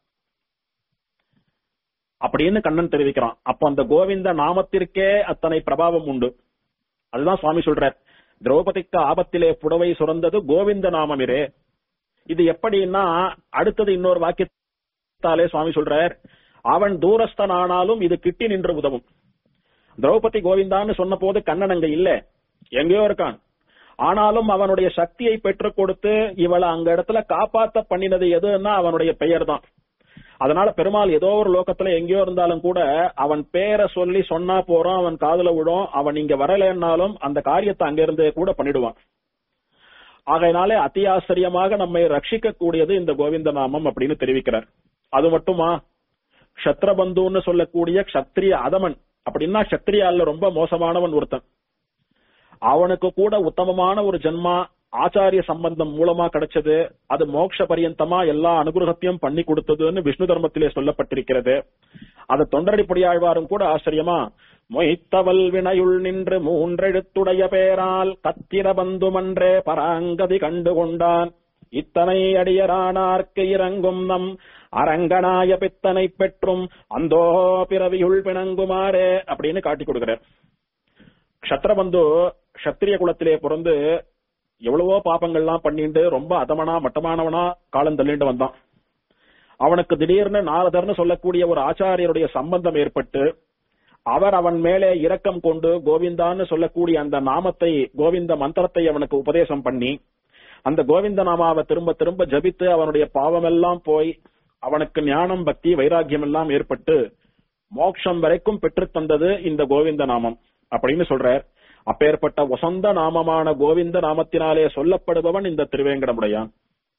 அப்படின்னு கண்ணன் தெரிவிக்கிறான் அப்ப அந்த கோவிந்த நாமத்திற்கே அத்தனை பிரபாவம் உண்டு அதுதான் சுவாமி சொல்றார் திரௌபதிக்கு ஆபத்திலே புடவை சுரந்தது கோவிந்த நாமமிரே இது எப்படின்னா அடுத்தது இன்னொரு வாக்கியத்தாலே சுவாமி சொல்றார் அவன் தூரஸ்தன் ஆனாலும் இது கிட்டி நின்று உதவும் திரௌபதி கோவிந்தான்னு சொன்ன போது கண்ணன் அங்க இல்ல எங்கேயோ இருக்கான் ஆனாலும் அவனுடைய சக்தியை பெற்றுக் கொடுத்து இவளை அங்க இடத்துல காப்பாத்த பண்ணினது எதுன்னா அவனுடைய பெயர் தான் அதனால பெருமாள் ஏதோ ஒரு லோகத்துல எங்கேயோ இருந்தாலும் கூட அவன் பேரை சொல்லி சொன்னா போறோம் அவன் காதுல விடும் அவன் இங்க வரலன்னாலும் அந்த காரியத்தை அங்க இருந்து கூட பண்ணிடுவான் ஆகையினாலே அதி ஆச்சரியமாக நம்மை ரட்சிக்க கூடியது இந்த கோவிந்த நாமம் அப்படின்னு தெரிவிக்கிறார் அது மட்டுமா க்ஷத்ரபந்துன்னு சொல்லக்கூடிய க்ஷத்ரிய அதமன் அப்படின்னா க்ஷத்ரியால ரொம்ப மோசமானவன் ஒருத்தன் அவனுக்கு கூட உத்தமமான ஒரு ஜென்மா ஆச்சாரிய சம்பந்தம் மூலமா கிடைச்சது அது மோட்ச பரியந்தமா எல்லா அனுகிரகத்தையும் பண்ணி கொடுத்ததுன்னு விஷ்ணு தர்மத்திலே சொல்லப்பட்டிருக்கிறது அது தொண்டரடிப்படியாழ்வாரும் கூட ஆச்சரியமா மொய்த்தவல் வினையுள் நின்று மூன்றெழுத்துடைய பேரால் கத்திர பந்துமன்றே பராங்கதி கண்டு கொண்டான் இத்தனை அடியரானார்க்கு இறங்கும் நம் அரங்கனாய பித்தனை பெற்றும் அந்தோ பிறவியுள் பிணங்குமாறே அப்படின்னு காட்டி கொடுக்கிறார் க்ஷத்ரபந்து க்ஷத்திரிய குலத்திலே பிறந்து எவ்வளவோ பாப்பங்கள்லாம் பண்ணிட்டு ரொம்ப அதமனா மட்டமானவனா காலம் தள்ளிட்டு வந்தான் அவனுக்கு திடீர்னு நாரதர்னு சொல்லக்கூடிய ஒரு ஆச்சாரியருடைய சம்பந்தம் ஏற்பட்டு அவர் அவன் மேலே இரக்கம் கொண்டு கோவிந்தான்னு சொல்லக்கூடிய அந்த நாமத்தை கோவிந்த மந்திரத்தை அவனுக்கு உபதேசம் பண்ணி அந்த கோவிந்த நாமாவை திரும்ப திரும்ப ஜபித்து அவனுடைய பாவமெல்லாம் போய் அவனுக்கு ஞானம் பக்தி வைராக்கியம் எல்லாம் ஏற்பட்டு மோட்சம் வரைக்கும் பெற்றுத் தந்தது இந்த கோவிந்த நாமம் அப்படின்னு சொல்றார் அப்பேற்பட்ட வசந்த நாமமான கோவிந்த நாமத்தினாலே சொல்லப்படுபவன் இந்த திருவேங்கடமுடையான்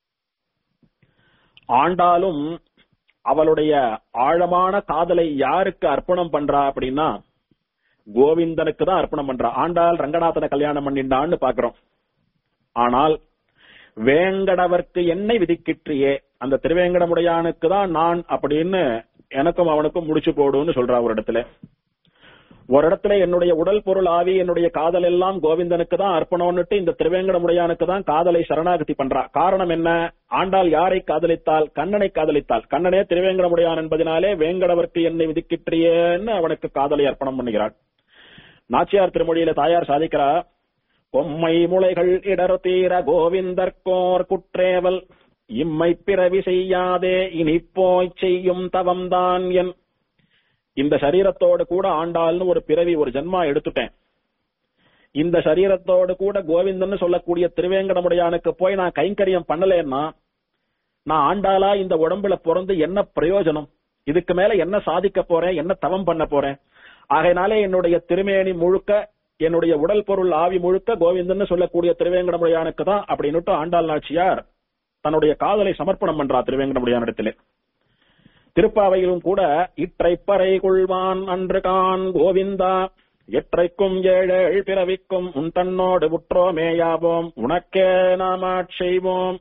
ஆண்டாலும் அவளுடைய ஆழமான காதலை யாருக்கு அர்ப்பணம் பண்றா அப்படின்னா கோவிந்தனுக்கு தான் அர்ப்பணம் பண்றா ஆண்டாள் ரங்கநாதனை கல்யாணம் பண்ணிண்டான்னு பாக்குறோம் ஆனால் வேங்கடவர்க்கு என்னை விதிக்கிற்றியே அந்த திருவேங்கடமுடையானுக்கு தான் நான் அப்படின்னு எனக்கும் அவனுக்கும் முடிச்சு போடுன்னு சொல்றா ஒரு இடத்துல ஒரு இடத்துல என்னுடைய உடல் பொருள் ஆவி என்னுடைய காதல் எல்லாம் கோவிந்தனுக்கு தான் அர்ப்பணம்னுட்டு இந்த திருவேங்கடமுடையானுக்கு தான் காதலை சரணாகதி பண்றா காரணம் என்ன ஆண்டாள் யாரை காதலித்தால் கண்ணனை காதலித்தால் கண்ணனே திருவேங்கடமுடையான் என்பதனாலே வேங்கடவர்க்கு என்னை விதிக்கிற்றியேன்னு அவனுக்கு காதலை அர்ப்பணம் பண்ணுகிறாள் நாச்சியார் திருமொழியில தாயார் சாதிக்கிறா பொம்மை முளைகள் இடர் தீர கோவிந்தர்கோர் குற்றேவல் இம்மை பிறவி செய்யாதே இனி போய் செய்யும் தவம்தான் என் இந்த சரீரத்தோடு கூட ஆண்டாள்னு ஒரு பிறவி ஒரு ஜென்மா எடுத்துட்டேன் இந்த சரீரத்தோடு கூட கோவிந்தன் சொல்லக்கூடிய திருவேங்கடமுடையானுக்கு போய் நான் கைங்கரியம் பண்ணலேன்னா நான் ஆண்டாளா இந்த உடம்புல பிறந்து என்ன பிரயோஜனம் இதுக்கு மேல என்ன சாதிக்க போறேன் என்ன தவம் பண்ண போறேன் ஆகையினாலே என்னுடைய திருமேனி முழுக்க என்னுடைய உடல் பொருள் ஆவி முழுக்க கோவிந்தன் சொல்லக்கூடிய திருவேங்கடமுடையானுக்கு தான் அப்படின்னுட்டு ஆண்டாள் நாச்சியார் தன்னுடைய காதலை சமர்ப்பணம் பண்றா திருவேங்கடமுடையானிடத்திலே திருப்பாவையிலும் கூட இற்றைப்பறை கொள்வான் அன்று கான் கோவிந்தா எற்றைக்கும் ஏழேழ் பிறவிக்கும் உன் தன்னோடு உற்றோமேயாவோம் உனக்கே நாமாட் செய்வோம்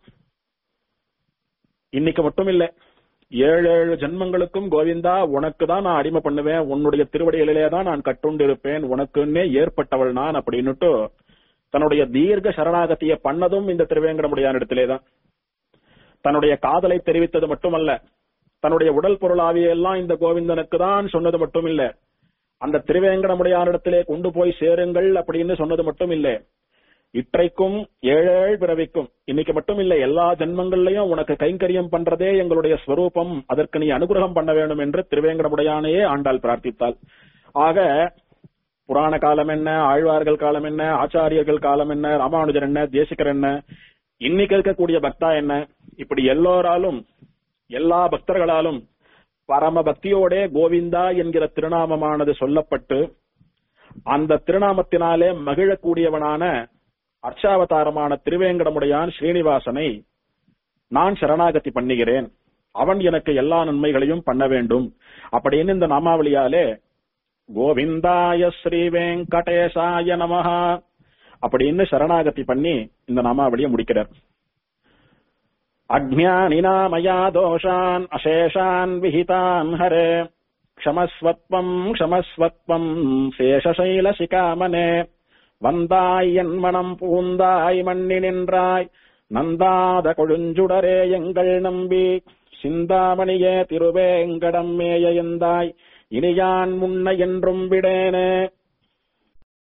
இன்னைக்கு மட்டும் இல்ல ஏழு ஏழு ஜென்மங்களுக்கும் கோவிந்தா உனக்கு தான் நான் அடிமை பண்ணுவேன் உன்னுடைய திருவடிகளிலே தான் நான் கட்டுண்டு இருப்பேன் உனக்குன்னே ஏற்பட்டவள் நான் அப்படின்னுட்டு தன்னுடைய தீர்க்க சரணாகத்திய பண்ணதும் இந்த திருவேங்கடமுடியான இடத்திலே தான் தன்னுடைய காதலை தெரிவித்தது மட்டுமல்ல தன்னுடைய உடல் பொருளாவியெல்லாம் இந்த கோவிந்தனுக்கு தான் சொன்னது மட்டும் இல்ல அந்த திருவேங்கடமுடையானிடத்திலே கொண்டு போய் சேருங்கள் அப்படின்னு சொன்னது மட்டும் இல்ல இற்றைக்கும் ஏழேழ் பிறவிக்கும் இன்னைக்கு மட்டும் இல்ல எல்லா ஜென்மங்கள்லயும் உனக்கு கைங்கரியம் பண்றதே எங்களுடைய ஸ்வரூபம் அதற்கு நீ அனுகிரகம் பண்ண வேண்டும் என்று திருவேங்கடமுடையானையே ஆண்டாள் பிரார்த்தித்தாள் ஆக புராண காலம் என்ன ஆழ்வார்கள் காலம் என்ன ஆச்சாரியர்கள் காலம் என்ன ராமானுஜர் என்ன தேசிகர் என்ன இன்னைக்கு இருக்கக்கூடிய பக்தா என்ன இப்படி எல்லோராலும் எல்லா பக்தர்களாலும் பரம பக்தியோடே கோவிந்தா என்கிற திருநாமமானது சொல்லப்பட்டு அந்த திருநாமத்தினாலே மகிழக்கூடியவனான அர்ச்சாவதாரமான திருவேங்கடமுடையான் ஸ்ரீனிவாசனை நான் சரணாகதி பண்ணுகிறேன் அவன் எனக்கு எல்லா நன்மைகளையும் பண்ண வேண்டும் அப்படின்னு இந்த நாமாவளியாலே கோவிந்தாய ஸ்ரீ வெங்கடேசாய நமஹா அப்படின்னு சரணாகதி பண்ணி இந்த நாமாவளியை முடிக்கிறார் அஜ்ஞானினா மயா தோஷான் அசேஷான் விஹிதான் ஹரே க்ஷமஸ்வத்வம் க்ஷமஸ்வத்வம் சேஷசைல சிகாமனே வந்தாய் என் மனம் பூந்தாய் மண்ணி நின்றாய் நந்தாத கொழுஞ்சுடரே எங்கள் நம்பி சிந்தாமணியே திருவேங்கடம் மேய எந்தாய் இனியான் முன்ன என்றும் விடேனே